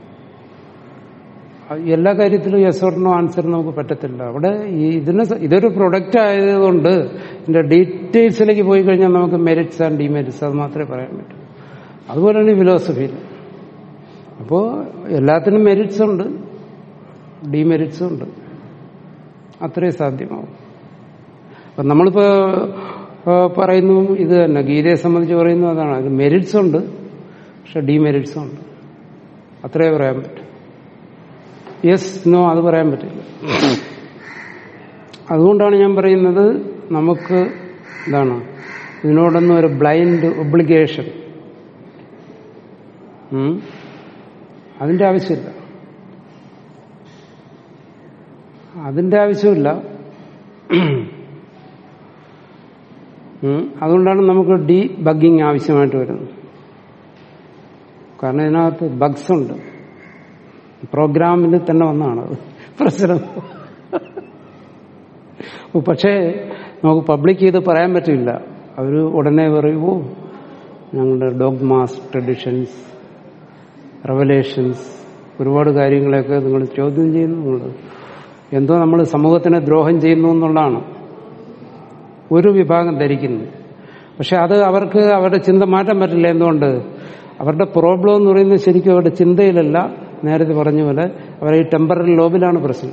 അത് എല്ലാ കാര്യത്തിലും യെസ് ഓർ നോ ആൻസർ നമുക്ക് പറ്റത്തില്ല അവിടെ ഈ ഇതിന് സ- ഇതൊരു പ്രൊഡക്റ്റ് ആയതുകൊണ്ട് ഇതിന്റെ ഡീറ്റെയിൽസിലേക്ക് പോയി കഴിഞ്ഞാൽ നമുക്ക് മെറിറ്റ്സ് ആൻഡ് ഡിമെറിറ്റ്സ് അത് മാത്രമേ പറയാൻ പറ്റൂ അതുപോലെയാണ് ഈ ഫിലോസഫിയിൽ അപ്പോൾ എല്ലാത്തിനും മെറിറ്റ്സ് ഉണ്ട് ഡിമെറിറ്റ്സും ഉണ്ട് അത്രേ സാധ്യമാവും അപ്പം നമ്മളിപ്പോ ആ, പറയുന്നു ഇത് തന്നെ ഗീതയെ സംബന്ധിച്ച് പറയുന്നു അതാണ് അതിൽ മെറിറ്റ്സ് ഉണ്ട് പക്ഷെ ഡിമെറിറ്റ്സും ഉണ്ട് അത്രേ പറയാൻ പറ്റും യെസ് നോ അത് പറയാൻ പറ്റില്ല അതുകൊണ്ടാണ് ഞാൻ പറയുന്നത് നമുക്ക് എന്താണ് ഇതിനോടൊന്നും ഒരു ബ്ലൈൻഡ് ഒബ്ലിഗേഷൻ അതിന്റെ ആവശ്യമില്ല അതിന്റെ ആവശ്യമില്ല ഉം. അതുകൊണ്ടാണ് നമുക്ക് ഡി ബഗ്ഗിങ് ആവശ്യമായിട്ട് വരുന്നത് കാരണം ഇതിനകത്ത് ബഗ്സ് ഉണ്ട് പ്രോഗ്രാമിൽ തന്നെ വന്നതാണ് അത് പ്രശ്നം പക്ഷേ നമുക്ക് പബ്ലിക് ചെയ്ത് പറയാൻ പറ്റില്ല അവർ ഉടനെ പറയുമോ ഞങ്ങളുടെ ഡോഗ്മാസ് ട്രഡിഷൻസ് റെവലേഷൻസ് ഒരുപാട് കാര്യങ്ങളെയൊക്കെ നിങ്ങൾ ചോദ്യം ചെയ്യുന്നു നിങ്ങൾ എന്തോ നമ്മൾ സമൂഹത്തിനെ ദ്രോഹം ചെയ്യുന്നു എന്നുള്ളതാണ് ഒരു വിഭാഗം ധരിക്കുന്നു പക്ഷെ അത് അവർക്ക് അവരുടെ ചിന്ത മാറ്റാൻ പറ്റില്ല എന്തുകൊണ്ട് അവരുടെ പ്രോബ്ലം എന്ന് പറയുന്നത് ശരിക്കും അവരുടെ ചിന്തയിലല്ല നേരത്തെ പറഞ്ഞ പോലെ അവരുടെ ഈ ടെമ്പററി ലോബിലാണ് പ്രശ്നം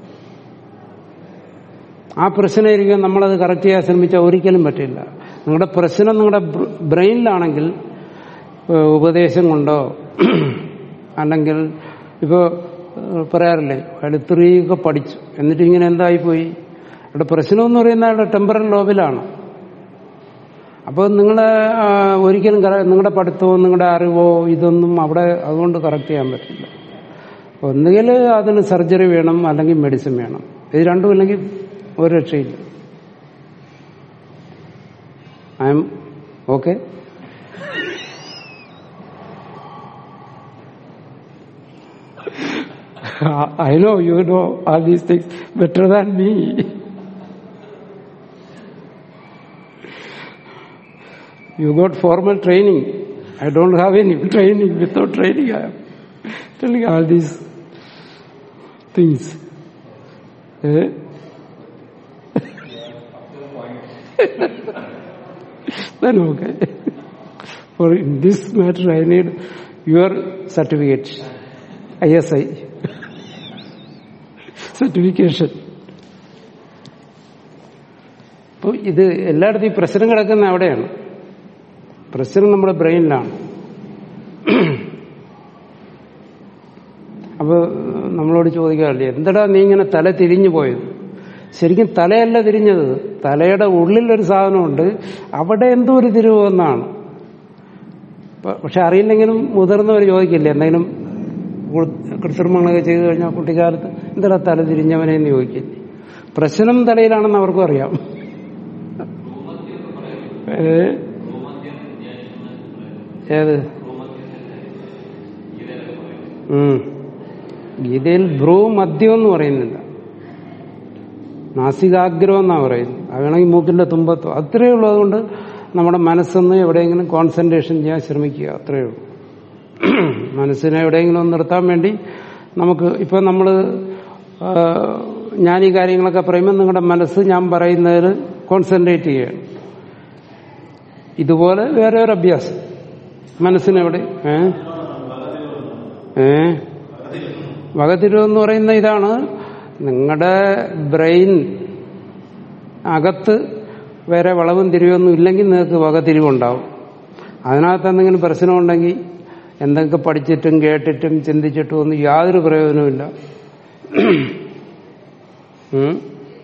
ആ പ്രശ്നമായിരിക്കും നമ്മളത് കറക്റ്റ് ചെയ്യാൻ ശ്രമിച്ചാൽ ഒരിക്കലും പറ്റില്ല നിങ്ങളുടെ പ്രശ്നം നിങ്ങളുടെ ബ്രെയിനിലാണെങ്കിൽ ഏഹ് ഉപദേശം കൊണ്ടോ അല്ലെങ്കിൽ ഇപ്പോൾ പറയാറില്ലേ അയാൾ ഇത്രയൊക്കെ പഠിച്ചു എന്നിട്ട് ഇങ്ങനെ എന്തായിപ്പോയി അവിടെ പ്രശ്നം എന്ന് പറയുന്നത് അയാളുടെ ടെമ്പറൽ ലോബിലാണ് അപ്പോൾ നിങ്ങൾ ഒരിക്കലും കറ- നിങ്ങളുടെ പഠിത്തമോ നിങ്ങളുടെ അറിവോ ഇതൊന്നും അവിടെ അതുകൊണ്ട് കറക്റ്റ് ചെയ്യാൻ പറ്റില്ല ഒന്നുകിൽ അതിന് സർജറി വേണം അല്ലെങ്കിൽ മെഡിസിൻ വേണം ഇത് രണ്ടും ഇല്ലെങ്കിൽ ഒരു രക്ഷയില്ല I am okay I know you know all these things better than me. You got formal training. I don't have any training. Without training, I am telling all these things. Eh? then okay. For in this matter, I need your certificate, ISI, certification. അപ്പോൾ ഇത് എല്ലായിടത്തും ഈ പ്രശ്നം കിടക്കുന്ന അവിടെയാണ് പ്രശ്നം നമ്മുടെ ബ്രെയിനിലാണ് അപ്പോൾ നമ്മളോട് ചോദിക്കാറില്ലേ എന്തടാ നീ ഇങ്ങനെ തല തിരിഞ്ഞു പോയത് ശരിക്കും തലയല്ല തിരിഞ്ഞത് തലയുടെ ഉള്ളിലൊരു സാധനമുണ്ട് അവിടെ എന്തോ ഒരു തിരിവെന്നാണ് പക്ഷെ അറിയില്ലെങ്കിലും മുതിർന്നവർ ചോദിക്കില്ല എന്തെങ്കിലും കൃത്രിമങ്ങളൊക്കെ ചെയ്തു കഴിഞ്ഞാൽ കുട്ടിക്കാലത്ത് എന്താ തല തിരിഞ്ഞവനെ എന്ന് ചോദിക്കില്ല പ്രശ്നം തലയിലാണെന്ന് അവർക്കും അറിയാം ഏ? ഏത് ഉം. ഗീതയിൽ ഭ്രൂ മദ്യം എന്ന് പറയുന്നില്ല നാസികാഗ്രഹം എന്നാ പറയുന്നത് അതാണെങ്കിൽ മൂക്കിന്റെ തുമ്പത്തോ അത്രയേ ഉള്ളൂ അതുകൊണ്ട് നമ്മുടെ മനസ്സൊന്ന് എവിടെയെങ്കിലും കോൺസെൻട്രേഷൻ ചെയ്യാൻ ശ്രമിക്കുക അത്രയേ ഉള്ളൂ മനസ്സിനെ എവിടെയെങ്കിലും ഒന്ന് നിർത്താൻ വേണ്ടി നമുക്ക് ഇപ്പൊ നമ്മൾ ഞാൻ ഈ കാര്യങ്ങളൊക്കെ പറയുമ്പോൾ നിങ്ങളുടെ മനസ്സ് ഞാൻ പറയുന്നതിൽ കോൺസെൻട്രേറ്റ് ചെയ്യുകയാണ് ഇതുപോലെ വേറെ ഒരു അഭ്യാസം മനസ്സിനെവിടെ ഏ ഏ വകതിരിവെന്ന് പറയുന്ന ഇതാണ് നിങ്ങളുടെ ബ്രെയിൻ അകത്ത് വേറെ വളവും തിരിവൊന്നും ഇല്ലെങ്കിൽ നിങ്ങൾക്ക് വകതിരിവുണ്ടാവും അതിനകത്ത് എന്തെങ്കിലും പ്രശ്നമുണ്ടെങ്കിൽ എന്തൊക്കെ പഠിച്ചിട്ടും കേട്ടിട്ടും ചിന്തിച്ചിട്ടും ഒന്നും യാതൊരു പ്രയോജനവുമില്ല ഉം.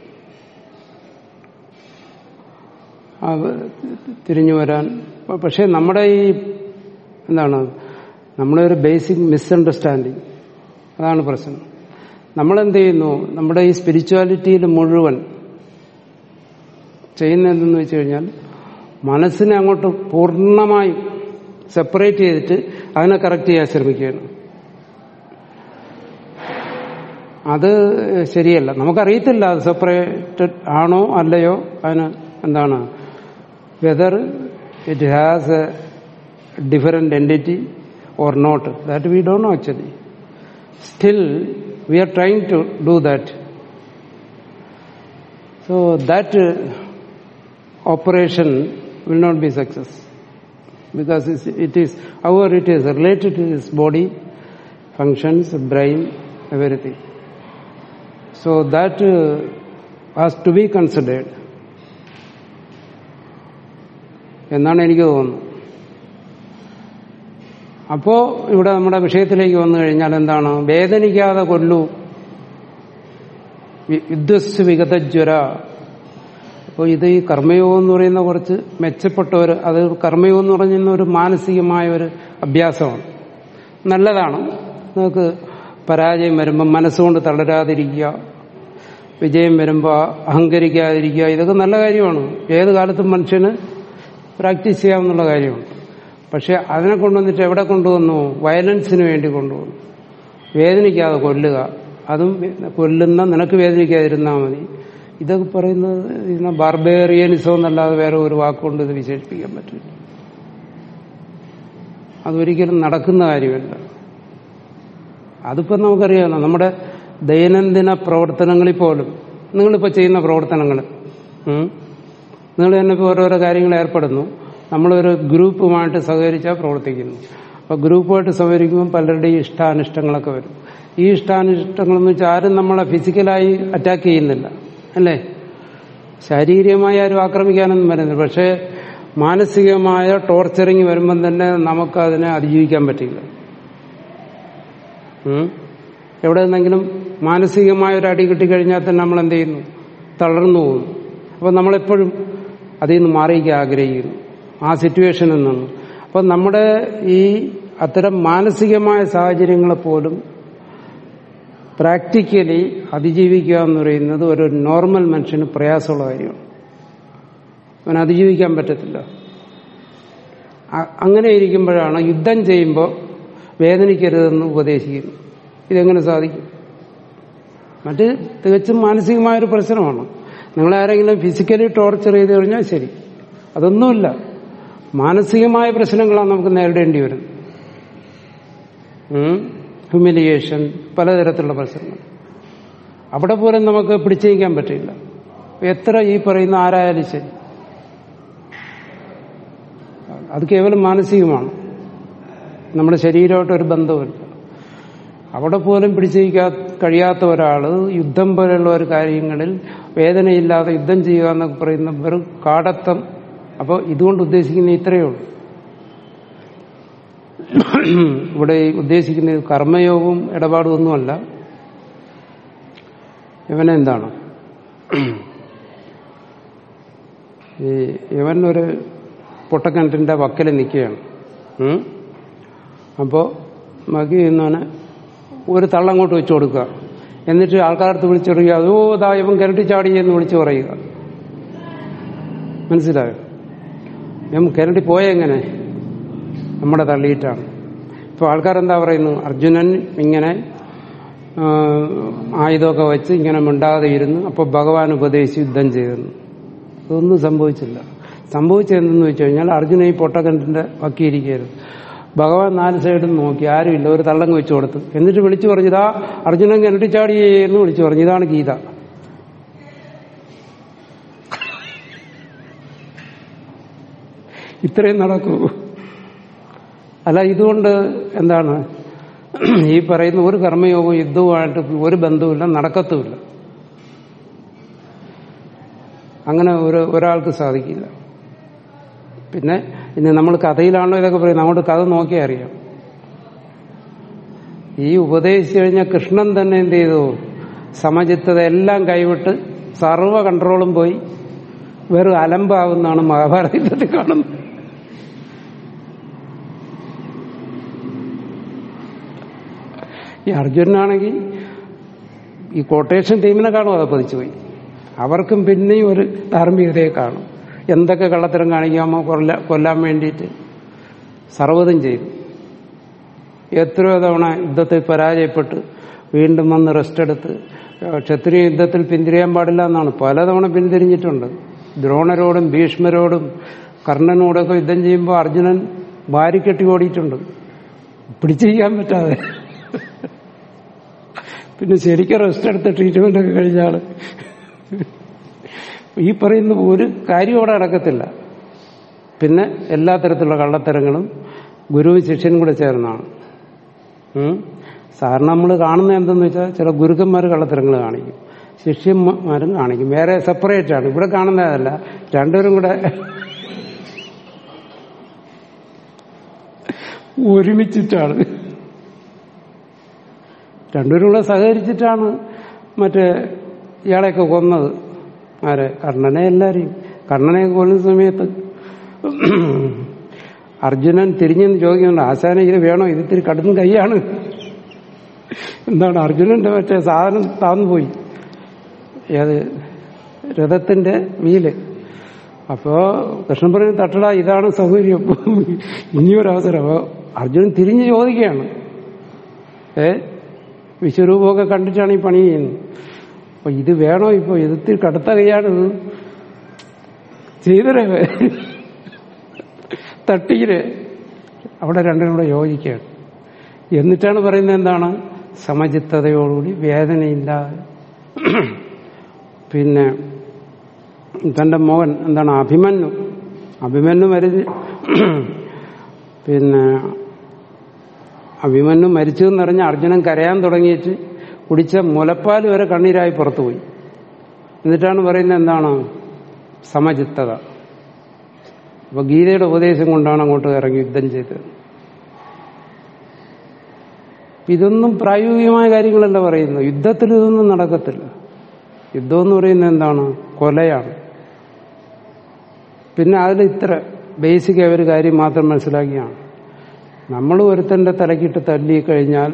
അത് തിരിഞ്ഞു വരാൻ പക്ഷെ നമ്മുടെ ഈ എന്താണ് നമ്മുടെ ഒരു ബേസിക് മിസ്അണ്ടർസ്റ്റാൻഡിങ് അതാണ് പ്രശ്നം നമ്മളെന്ത് ചെയ്യുന്നു നമ്മുടെ ഈ സ്പിരിച്വാലിറ്റിയിൽ മുഴുവൻ ചെയ്യുന്നതെന്ന് വെച്ച് കഴിഞ്ഞാൽ മനസ്സിനെ അങ്ങോട്ട് പൂർണ്ണമായും സെപ്പറേറ്റ് ചെയ്തിട്ട് അതിനെ കറക്റ്റ് ചെയ്യാൻ ശ്രമിക്കുകയാണ് അത് ശരിയല്ല നമുക്കറിയത്തില്ല അത് സെപ്പറേറ്റഡ് ആണോ അല്ലയോ അതിന് എന്താണ് whether it has a different entity or not that we don't know actually still we are trying to do that so that operation will not be success because it's- it is however it is related to his body functions brain everything so that uh, has to be considered എന്നാണ് എനിക്ക് തോന്നുന്നത് അപ്പോ ഇവിടെ നമ്മുടെ വിഷയത്തിലേക്ക് വന്നു കഴിഞ്ഞാൽ എന്താണ് വേദനിക്കാതെ കൊല്ലൂ വി- വിദ്വസ് വിഗതജ്വര അപ്പോൾ ഇത് ഈ കർമ്മയോഗം എന്ന് പറയുന്ന കുറച്ച് മെച്ചപ്പെട്ട ഒരു അത് കർമ്മയോഗം എന്ന് പറയുന്ന ഒരു മാനസികമായ ഒരു അഭ്യാസമാണ് നല്ലതാണ് നമുക്ക് പരാജയം വരുമ്പോൾ മനസ്സുകൊണ്ട് തളരാതിരിക്കുക വിജയം വരുമ്പോൾ അഹങ്കരിക്കാതിരിക്കുക ഇതൊക്കെ നല്ല കാര്യമാണ് ഏത് കാലത്തും മനുഷ്യന് പ്രാക്ടീസ് ചെയ്യാവുന്ന കാര്യമാണ് പക്ഷെ അതിനെ കൊണ്ടുവന്നിട്ട് എവിടെ കൊണ്ടുവന്നു വയലൻസിന് വേണ്ടി കൊണ്ടുവന്നു വേദനിക്കാതെ കൊല്ലുക അതും കൊല്ലുന്ന നിനക്ക് വേദനിക്കാതിരുന്നാൽ മതി ഇതൊക്കെ പറയുന്നത് ഇതിനെ ബാർബേറിയനിസം എന്നല്ലാതെ വേറെ ഒരു വാക്കുകൊണ്ട് ഇത് വിശേഷിപ്പിക്കാൻ പറ്റില്ല അതൊരിക്കലും നടക്കുന്ന കാര്യമല്ല അതിപ്പോ നമുക്കറിയാമല്ലോ നമ്മുടെ ദൈനംദിന പ്രവർത്തനങ്ങളിൽ പോലും നിങ്ങളിപ്പോൾ ചെയ്യുന്ന പ്രവർത്തനങ്ങൾ ഉം, നിങ്ങൾ തന്നെ ഇപ്പോൾ ഓരോരോ കാര്യങ്ങൾ ഏർപ്പെടുന്നു നമ്മളൊരു ഗ്രൂപ്പുമായിട്ട് സഹകരിച്ചാൽ പ്രവർത്തിക്കുന്നു അപ്പോൾ ഗ്രൂപ്പുമായിട്ട് സഹകരിക്കുമ്പോൾ പലരുടെയും ഇഷ്ടാനിഷ്ടങ്ങളൊക്കെ വരും ഈ ഇഷ്ടാനിഷ്ടങ്ങളെന്ന് വെച്ചാൽ ആരും നമ്മളെ ഫിസിക്കലായി അറ്റാക്ക് ചെയ്യുന്നില്ല അല്ലേ ശാരീരികമായി ആരും ആക്രമിക്കാനൊന്നും വരുന്നില്ല പക്ഷേ മാനസികമായ ടോർച്ചറിങ് വരുമ്പം തന്നെ നമുക്കതിനെ അതിജീവിക്കാൻ പറ്റില്ല ഉം? എവിടെ നിന്നെങ്കിലും മാനസികമായ ഒരു അടി കിട്ടിക്കഴിഞ്ഞാൽ തന്നെ നമ്മൾ എന്ത് ചെയ്യുന്നു തളർന്നു പോകുന്നു അപ്പം നമ്മളെപ്പോഴും അതിൽ നിന്ന് മാറിയിക്കാൻ ആഗ്രഹിക്കുന്നു ആ സിറ്റുവേഷനിൽ നിന്ന് അപ്പം നമ്മുടെ ഈ അത്തരം മാനസികമായ സാഹചര്യങ്ങളെ പോലും പ്രാക്ടിക്കലി അതിജീവിക്കുക എന്ന് പറയുന്നത് ഒരു നോർമൽ മനുഷ്യന് പ്രയാസമുള്ള കാര്യമാണ് അവൻ അതിജീവിക്കാൻ പറ്റത്തില്ല അ- അങ്ങനെ ഇരിക്കുമ്പോഴാണ് യുദ്ധം ചെയ്യുമ്പോൾ വേദനിക്കരുതെന്ന് ഉപദേശിക്കുന്നു ഇതെങ്ങനെ സാധിക്കും മറ്റ് തികച്ചും മാനസികമായൊരു പ്രശ്നമാണ് നിങ്ങളാരെങ്കിലും ഫിസിക്കലി ടോർച്ചർ ചെയ്ത് കഴിഞ്ഞാൽ ശരി അതൊന്നുമില്ല മാനസികമായ പ്രശ്നങ്ങളാണ് നമുക്ക് നേരിടേണ്ടി വരുന്നത് ഹ്യൂമിലിയേഷൻ പലതരത്തിലുള്ള പ്രശ്നങ്ങൾ അവിടെ പോലും നമുക്ക് പിടിച്ചു നീക്കാൻ പറ്റില്ല എത്ര ഈ പറയുന്ന ആരായാലും ശരി അത് കേവലം മാനസികമാണ് നമ്മുടെ ശരീരമായിട്ട് ഒരു ബന്ധവുമില്ല അവിടെ പോലും പിടിച്ചിരിക്കാ കഴിയാത്ത ഒരാൾ യുദ്ധം പോലെയുള്ള ഒരു കാര്യങ്ങളിൽ വേദനയില്ലാതെ യുദ്ധം ചെയ്യുക എന്നൊക്കെ പറയുന്ന വെറും കാടത്തം അപ്പോൾ ഇതുകൊണ്ട് ഉദ്ദേശിക്കുന്ന ഇത്രയേ ഉള്ളൂ ഇവിടെ ഉദ്ദേശിക്കുന്ന കർമ്മയോഗവും ഇടപാടും ഒന്നുമല്ല ഇവനെന്താണ് ഈ ഇവൻ ഒരു പൊട്ടക്കിണറ്റിന്റെ വക്കൽ നിൽക്കുകയാണ് അപ്പോൾ മകി ചെയ്യുന്നവന് ഒരു തള്ളങ്ങോട്ട് വെച്ചു കൊടുക്കുക എന്നിട്ട് ആൾക്കാരടുത്ത് വിളിച്ചു പറയുക അതോ ദാ ഇവൻ കിരട്ടി ചാടി എന്ന് വിളിച്ചു പറയുക മനസ്സിലായോ ഞാൻ കിരട്ടി പോയെങ്ങനെ നമ്മുടെ തള്ളിയിട്ടാണ് ഇപ്പോൾ ആൾക്കാരെന്താ പറയുന്നു അർജുനൻ ഇങ്ങനെ ആയുധമൊക്കെ വെച്ച് ഇങ്ങനെ മിണ്ടാതെ ഇരുന്ന് അപ്പോൾ ഭഗവാൻ ഉപദേശിച്ച് യുദ്ധം ചെയ്തെന്ന് അതൊന്നും സംഭവിച്ചില്ല സംഭവിച്ചതെന്തെന്ന് വെച്ച് കഴിഞ്ഞാൽ അർജുന ഈ പൊട്ടക്കണ്ടിന്റെ വക്കിയിരിക്കരുത് ഭഗവാൻ നാല് സൈഡും നോക്കി ആരുമില്ല ഒരു തള്ളങ്ങ് വെച്ചു കൊടുത്തു എന്നിട്ട് വിളിച്ചു പറഞ്ഞു ഇതാ അർജുനൻ കിണറ്റിച്ചാടി എന്ന് വിളിച്ചു പറഞ്ഞു ഇതാണ് ഗീത ഇത്രയും നടക്കൂ അല്ല ഇതുകൊണ്ട് എന്താണ് ഈ പറയുന്ന ഒരു കർമ്മയോഗവും യുദ്ധവുമായിട്ട് ഒരു ബന്ധവുമില്ല നടക്കത്തുമില്ല അങ്ങനെ ഒരു ഒരാൾക്ക് സാധിക്കില്ല പിന്നെ ഇനി നമ്മൾ കഥയിലാണല്ലോ ഇതൊക്കെ പറയുന്നത് അങ്ങോട്ട് കഥ നോക്കിയാൽ അറിയാം ഈ ഉപദേശിച്ചു കഴിഞ്ഞാൽ കൃഷ്ണൻ തന്നെ എന്ത് ചെയ്തു സമചിത്തത എല്ലാം കൈവിട്ട് സർവ കൺട്രോളും പോയി വെറും അലമ്പാവുന്നതാണ് മഹാഭാരത യുദ്ധത്തിൽ കാണുന്നത് ഈ അർജുനാണെങ്കിൽ ഈ കൊട്ടേഷൻ ടീമിനെ കാണും അത് പതിച്ചുപോയി അവർക്കും പിന്നെയും ഒരു ധാർമ്മികതയെ കാണും എന്തൊക്കെ കള്ളത്തരം കാണിക്കാമോ കൊല്ല കൊല്ലാൻ വേണ്ടിയിട്ട് സർവ്വതും ചെയ്തു എത്രയോ തവണ യുദ്ധത്തിൽ പരാജയപ്പെട്ട് വീണ്ടും വന്ന് റെസ്റ്റ് എടുത്ത് ക്ഷത്രിയ യുദ്ധത്തിൽ പിന്തിരിയാൻ പാടില്ല എന്നാണ് പലതവണ പിന്തിരിഞ്ഞിട്ടുണ്ട് ദ്രോണരോടും ഭീഷ്മരോടും കർണനോടൊക്കെ യുദ്ധം ചെയ്യുമ്പോൾ അർജുനൻ വാരിക്കെട്ടി ഓടിയിട്ടുണ്ട് പിടിച്ചിരിക്കാൻ പറ്റാതെ പിന്നെ ശരിക്കും റെസ്റ്റ് എടുത്ത് ട്രീറ്റ്മെന്റ് ഒക്കെ കഴിഞ്ഞ ആള് ഈ പറയുന്ന ഒരു കാര്യം അവിടെ നടക്കത്തില്ല പിന്നെ എല്ലാ തരത്തിലുള്ള കള്ളത്തരങ്ങളും ഗുരുവും ശിഷ്യനും കൂടെ ചേർന്നാണ് സാറിന് നമ്മൾ കാണുന്ന എന്തെന്ന് വെച്ചാൽ ചില ഗുരുക്കന്മാർ കള്ളത്തരങ്ങൾ കാണിക്കും ശിഷ്യന്മാരും കാണിക്കും വേറെ സെപ്പറേറ്റ് ആണ് ഇവിടെ കാണുന്നതല്ല രണ്ടുപേരും കൂടെ ഒരുമിച്ചിട്ടാണ് രണ്ടുപേരും കൂടെ സഹകരിച്ചിട്ടാണ് മറ്റേ ഇയാളെയൊക്കെ കൊന്നത് ആരെ കർണനെ എല്ലാരെയും കർണനെ കൊല്ലുന്ന സമയത്ത് അർജുനൻ തിരിഞ്ഞെന്ന് ചോദിക്കുന്നുണ്ട് ആശാന ഇത് വേണോ ഇത് ഇത്തിരി കടും കൈയാണ് എന്താണ് അർജുനന്റെ മറ്റേ സാധനം താന്നുപോയി ഏത് രഥത്തിന്റെ വീല് അപ്പോ കൃഷ്ണൻ പറഞ്ഞു തട്ടട ഇതാണ് സൗകര്യം ഇനിയൊരവസരം അപ്പോ അർജുനൻ തിരിഞ്ഞ് ചോദിക്കുകയാണ് ഏ വിശ്വരൂപമൊക്കെ കണ്ടിട്ടാണ് ഈ പണി ചെയ്യുന്നത് അപ്പൊ ഇത് വേണോ ഇപ്പൊ ഇതിൽ കടുത്ത കൈയാണിത് ചെയ്തരേ തട്ടീരെ അവിടെ രണ്ടിനും കൂടെ യോജിക്കുകയാണ് എന്നിട്ടാണ് പറയുന്നത് എന്താണ് സമചിത്തതയോടുകൂടി വേദനയില്ലാതെ പിന്നെ തന്റെ മോഹൻ എന്താണ് അഭിമന്യു അഭിമന്യു മരിച്ച് പിന്നെ അഭിമന്യു മരിച്ചു എന്നറിഞ്ഞ അർജുനൻ കരയാൻ തുടങ്ങിയിട്ട് കുടിച്ച മുലപ്പാൽ വരെ കണ്ണീരായി പുറത്തുപോയി എന്നിട്ടാണ് പറയുന്നത് എന്താണ് സമചിത്തത അപ്പൊ ഗീതയുടെ ഉപദേശം കൊണ്ടാണ് അങ്ങോട്ട് ഇറങ്ങി യുദ്ധം ചെയ്തത് ഇതൊന്നും പ്രായോഗികമായ കാര്യങ്ങളല്ല പറയുന്നത് യുദ്ധത്തിൽ ഇതൊന്നും നടക്കത്തില്ല യുദ്ധം എന്ന് പറയുന്നത് എന്താണ് കൊലയാണ് പിന്നെ അതിൽ ഇത്ര ബേസിക് ഒരു കാര്യം മാത്രം മനസ്സിലാക്കിയാണ് നമ്മൾ ഒരുത്തന്റെ തലക്കിട്ട് തല്ലി കഴിഞ്ഞാൽ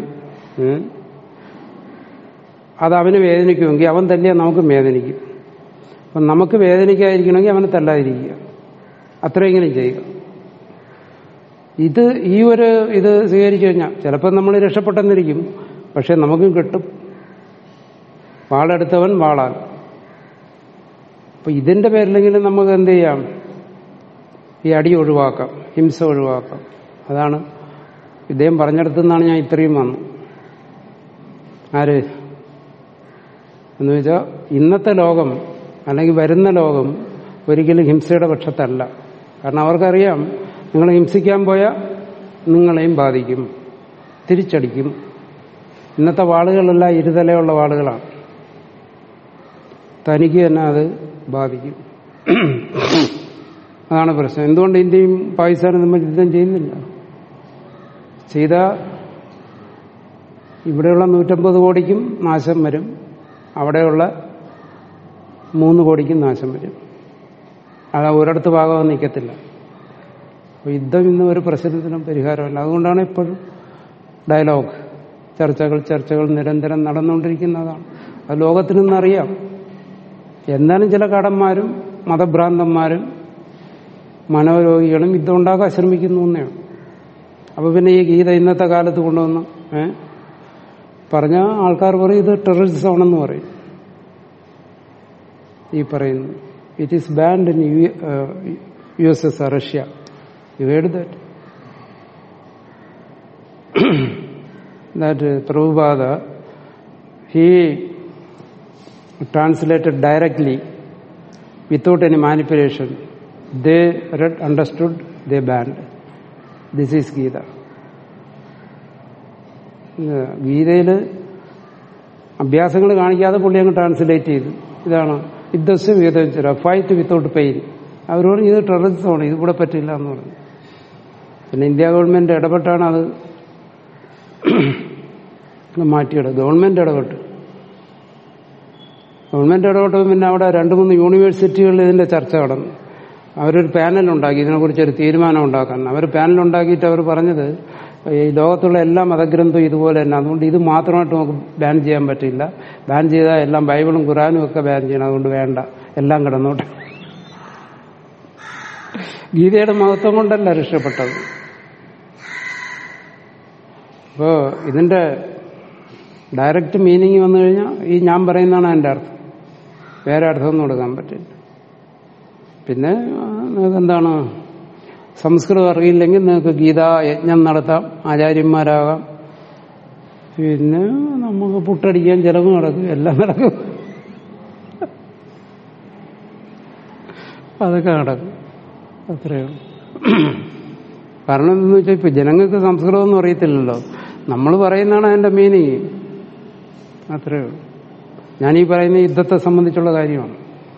അത് അവന് വേദനിക്കുമെങ്കിൽ അവൻ തല്ലിയാൽ നമുക്ക് വേദനിക്കും അപ്പം നമുക്ക് വേദനിക്കാതിരിക്കണമെങ്കിൽ അവനെ തല്ലാതിരിക്കുക അത്രയെങ്കിലും ചെയ്യുക ഇത് ഈ ഒരു ഇത് സ്വീകരിച്ചു കഴിഞ്ഞാൽ ചിലപ്പോൾ നമ്മൾ രക്ഷപ്പെട്ടെന്നിരിക്കും പക്ഷെ നമുക്കും കിട്ടും വാളെടുത്തവൻ വാളാൽ അപ്പൊ ഇതിന്റെ പേരിലെങ്കിലും നമുക്ക് എന്ത് ചെയ്യാം ഈ അടി ഒഴിവാക്കാം ഹിംസ ഒഴിവാക്കാം അതാണ് ഇദ്ദേഹം പറഞ്ഞിടത്തു നിന്നാണ് ഞാൻ ഇത്രയും വന്നു ആര് എന്ന് വെച്ചാൽ ഇന്നത്തെ ലോകം അല്ലെങ്കിൽ വരുന്ന ലോകം ഒരിക്കലും ഹിംസയുടെ പക്ഷത്തല്ല കാരണം അവർക്കറിയാം നിങ്ങൾ ഹിംസിക്കാൻ പോയാൽ നിങ്ങളെയും ബാധിക്കും തിരിച്ചടിക്കും ഇന്നത്തെ വാളുകളെല്ലാം ഇരുതലയുള്ള വാളുകളാണ് തനിക്ക് തന്നെ അത് ബാധിക്കും അതാണ് പ്രശ്നം എന്തുകൊണ്ട് ഇന്ത്യയും പാകിസ്ഥാനും തമ്മിൽ യുദ്ധം ചെയ്യുന്നില്ല ചെയ്ത ഇവിടെയുള്ള നൂറ്റമ്പത് കോടിക്കും നാശം വരും അവിടെയുള്ള മൂന്ന് കോടിക്കും നാശം വരും അത് ഒരിടത്ത് ഭാഗം നിൽക്കത്തില്ല അപ്പോൾ യുദ്ധം ഇന്ന് ഒരു പ്രശ്നത്തിനും പരിഹാരമല്ല അതുകൊണ്ടാണ് ഇപ്പോഴും ഡയലോഗ് ചർച്ചകൾ ചർച്ചകൾ നിരന്തരം നടന്നുകൊണ്ടിരിക്കുന്നതാണ് അത് ലോകത്തിനൊന്നറിയാം എന്നാലും ചില കടന്മാരും മതഭ്രാന്തന്മാരും മനോരോഗികളും യുദ്ധം ഉണ്ടാക്കാൻ ശ്രമിക്കുന്നു എന്നേ അപ്പൊ പിന്നെ ഈ ഗീത ഇന്നത്തെ കാലത്ത് കൊണ്ടുവന്ന് ഏ പറഞ്ഞ ആൾക്കാർ പറയും ഇത് ടെററിസം ആണെന്ന് പറയും ഈ പറയുന്നു it is banned in U S S Russia you heard that that Prabhupada he translated directly without any manipulation. They read, understood, they banned. This is Gita. ഗീതയിൽ അഭ്യാസങ്ങൾ കാണിക്കാതെ പുള്ളി അങ്ങ് ട്രാൻസ്ലേറ്റ് ചെയ്തു ഇതാണ് യുദ്ധസ് വിധ ഫൈറ്റ് വിത്തൗട്ട് പെയിൻ അവർ പറഞ്ഞു ഇത് ടെററിസമാണ് ഇത് കൂടെ പറ്റില്ല എന്ന് പറഞ്ഞു പിന്നെ ഇന്ത്യ ഗവൺമെന്റ് ഇടപെട്ടാണ് അത് മാറ്റിയത് ഗവൺമെന്റ് ഇടപെട്ടു ഗവൺമെന്റ് ഇടപെട്ടു പിന്നെ അവിടെ രണ്ട് മൂന്ന് യൂണിവേഴ്സിറ്റികളിൽ ഇതിന്റെ ചർച്ച നടന്നു അവരൊരു പാനൽ ഉണ്ടാക്കി ഇതിനെക്കുറിച്ച് ഒരു തീരുമാനം ഉണ്ടാക്കാൻ അവർ പാനൽ ഉണ്ടാക്കിയിട്ട് അവർ പറഞ്ഞത് ഈ ലോകത്തുള്ള എല്ലാ മതഗ്രന്ഥവും ഇതുപോലെ തന്നെ അതുകൊണ്ട് ഇത് മാത്രമായിട്ട് നമുക്ക് ബാൻ ചെയ്യാൻ പറ്റില്ല ബാൻ ചെയ്താൽ എല്ലാം ബൈബിളും ഖുറാനും ഒക്കെ ബാൻ ചെയ്യണം അതുകൊണ്ട് വേണ്ട എല്ലാം കിടന്നോട്ടെ ഗീതയുടെ മഹത്വം കൊണ്ടല്ല രക്ഷപ്പെട്ടത് അപ്പോ ഇതിന്റെ ഡയറക്റ്റ് മീനിങ് വന്നു കഴിഞ്ഞാൽ ഈ ഞാൻ പറയുന്നതാണ് എൻ്റെ അർത്ഥം വേറെ അർത്ഥമൊന്നും കൊടുക്കാൻ പറ്റില്ല പിന്നെ നിങ്ങൾക്ക് എന്താണ് സംസ്കൃതം അറിയില്ലെങ്കിൽ നിങ്ങൾക്ക് ഗീതാ യജ്ഞം നടത്താം ആചാര്യന്മാരാകാം പിന്നെ നമുക്ക് പുട്ടടിക്കാൻ ചിലവ് നടക്കും എല്ലാം നടക്കും അതൊക്കെ നടക്കും അത്രയേ ഉള്ളൂ കാരണം എന്തെന്ന് വെച്ചാൽ ഇപ്പൊ ജനങ്ങൾക്ക് സംസ്കൃതമൊന്നും അറിയത്തില്ലല്ലോ നമ്മൾ പറയുന്നതാണ് അതിന്റെ മീനിങ് അത്രയേ ഉള്ളൂ ഞാനീ പറയുന്ന യുദ്ധത്തെ സംബന്ധിച്ചുള്ള കാര്യമാണ്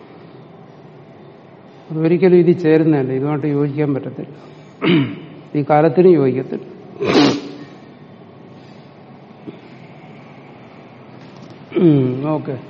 അതൊരിക്കലും ഇത് ചേരുന്നതല്ല ഇതുമായിട്ട് യോജിക്കാൻ പറ്റത്തില്ല ഈ കാലത്തിന് യോജിക്കത്തില്ല ഓക്കെ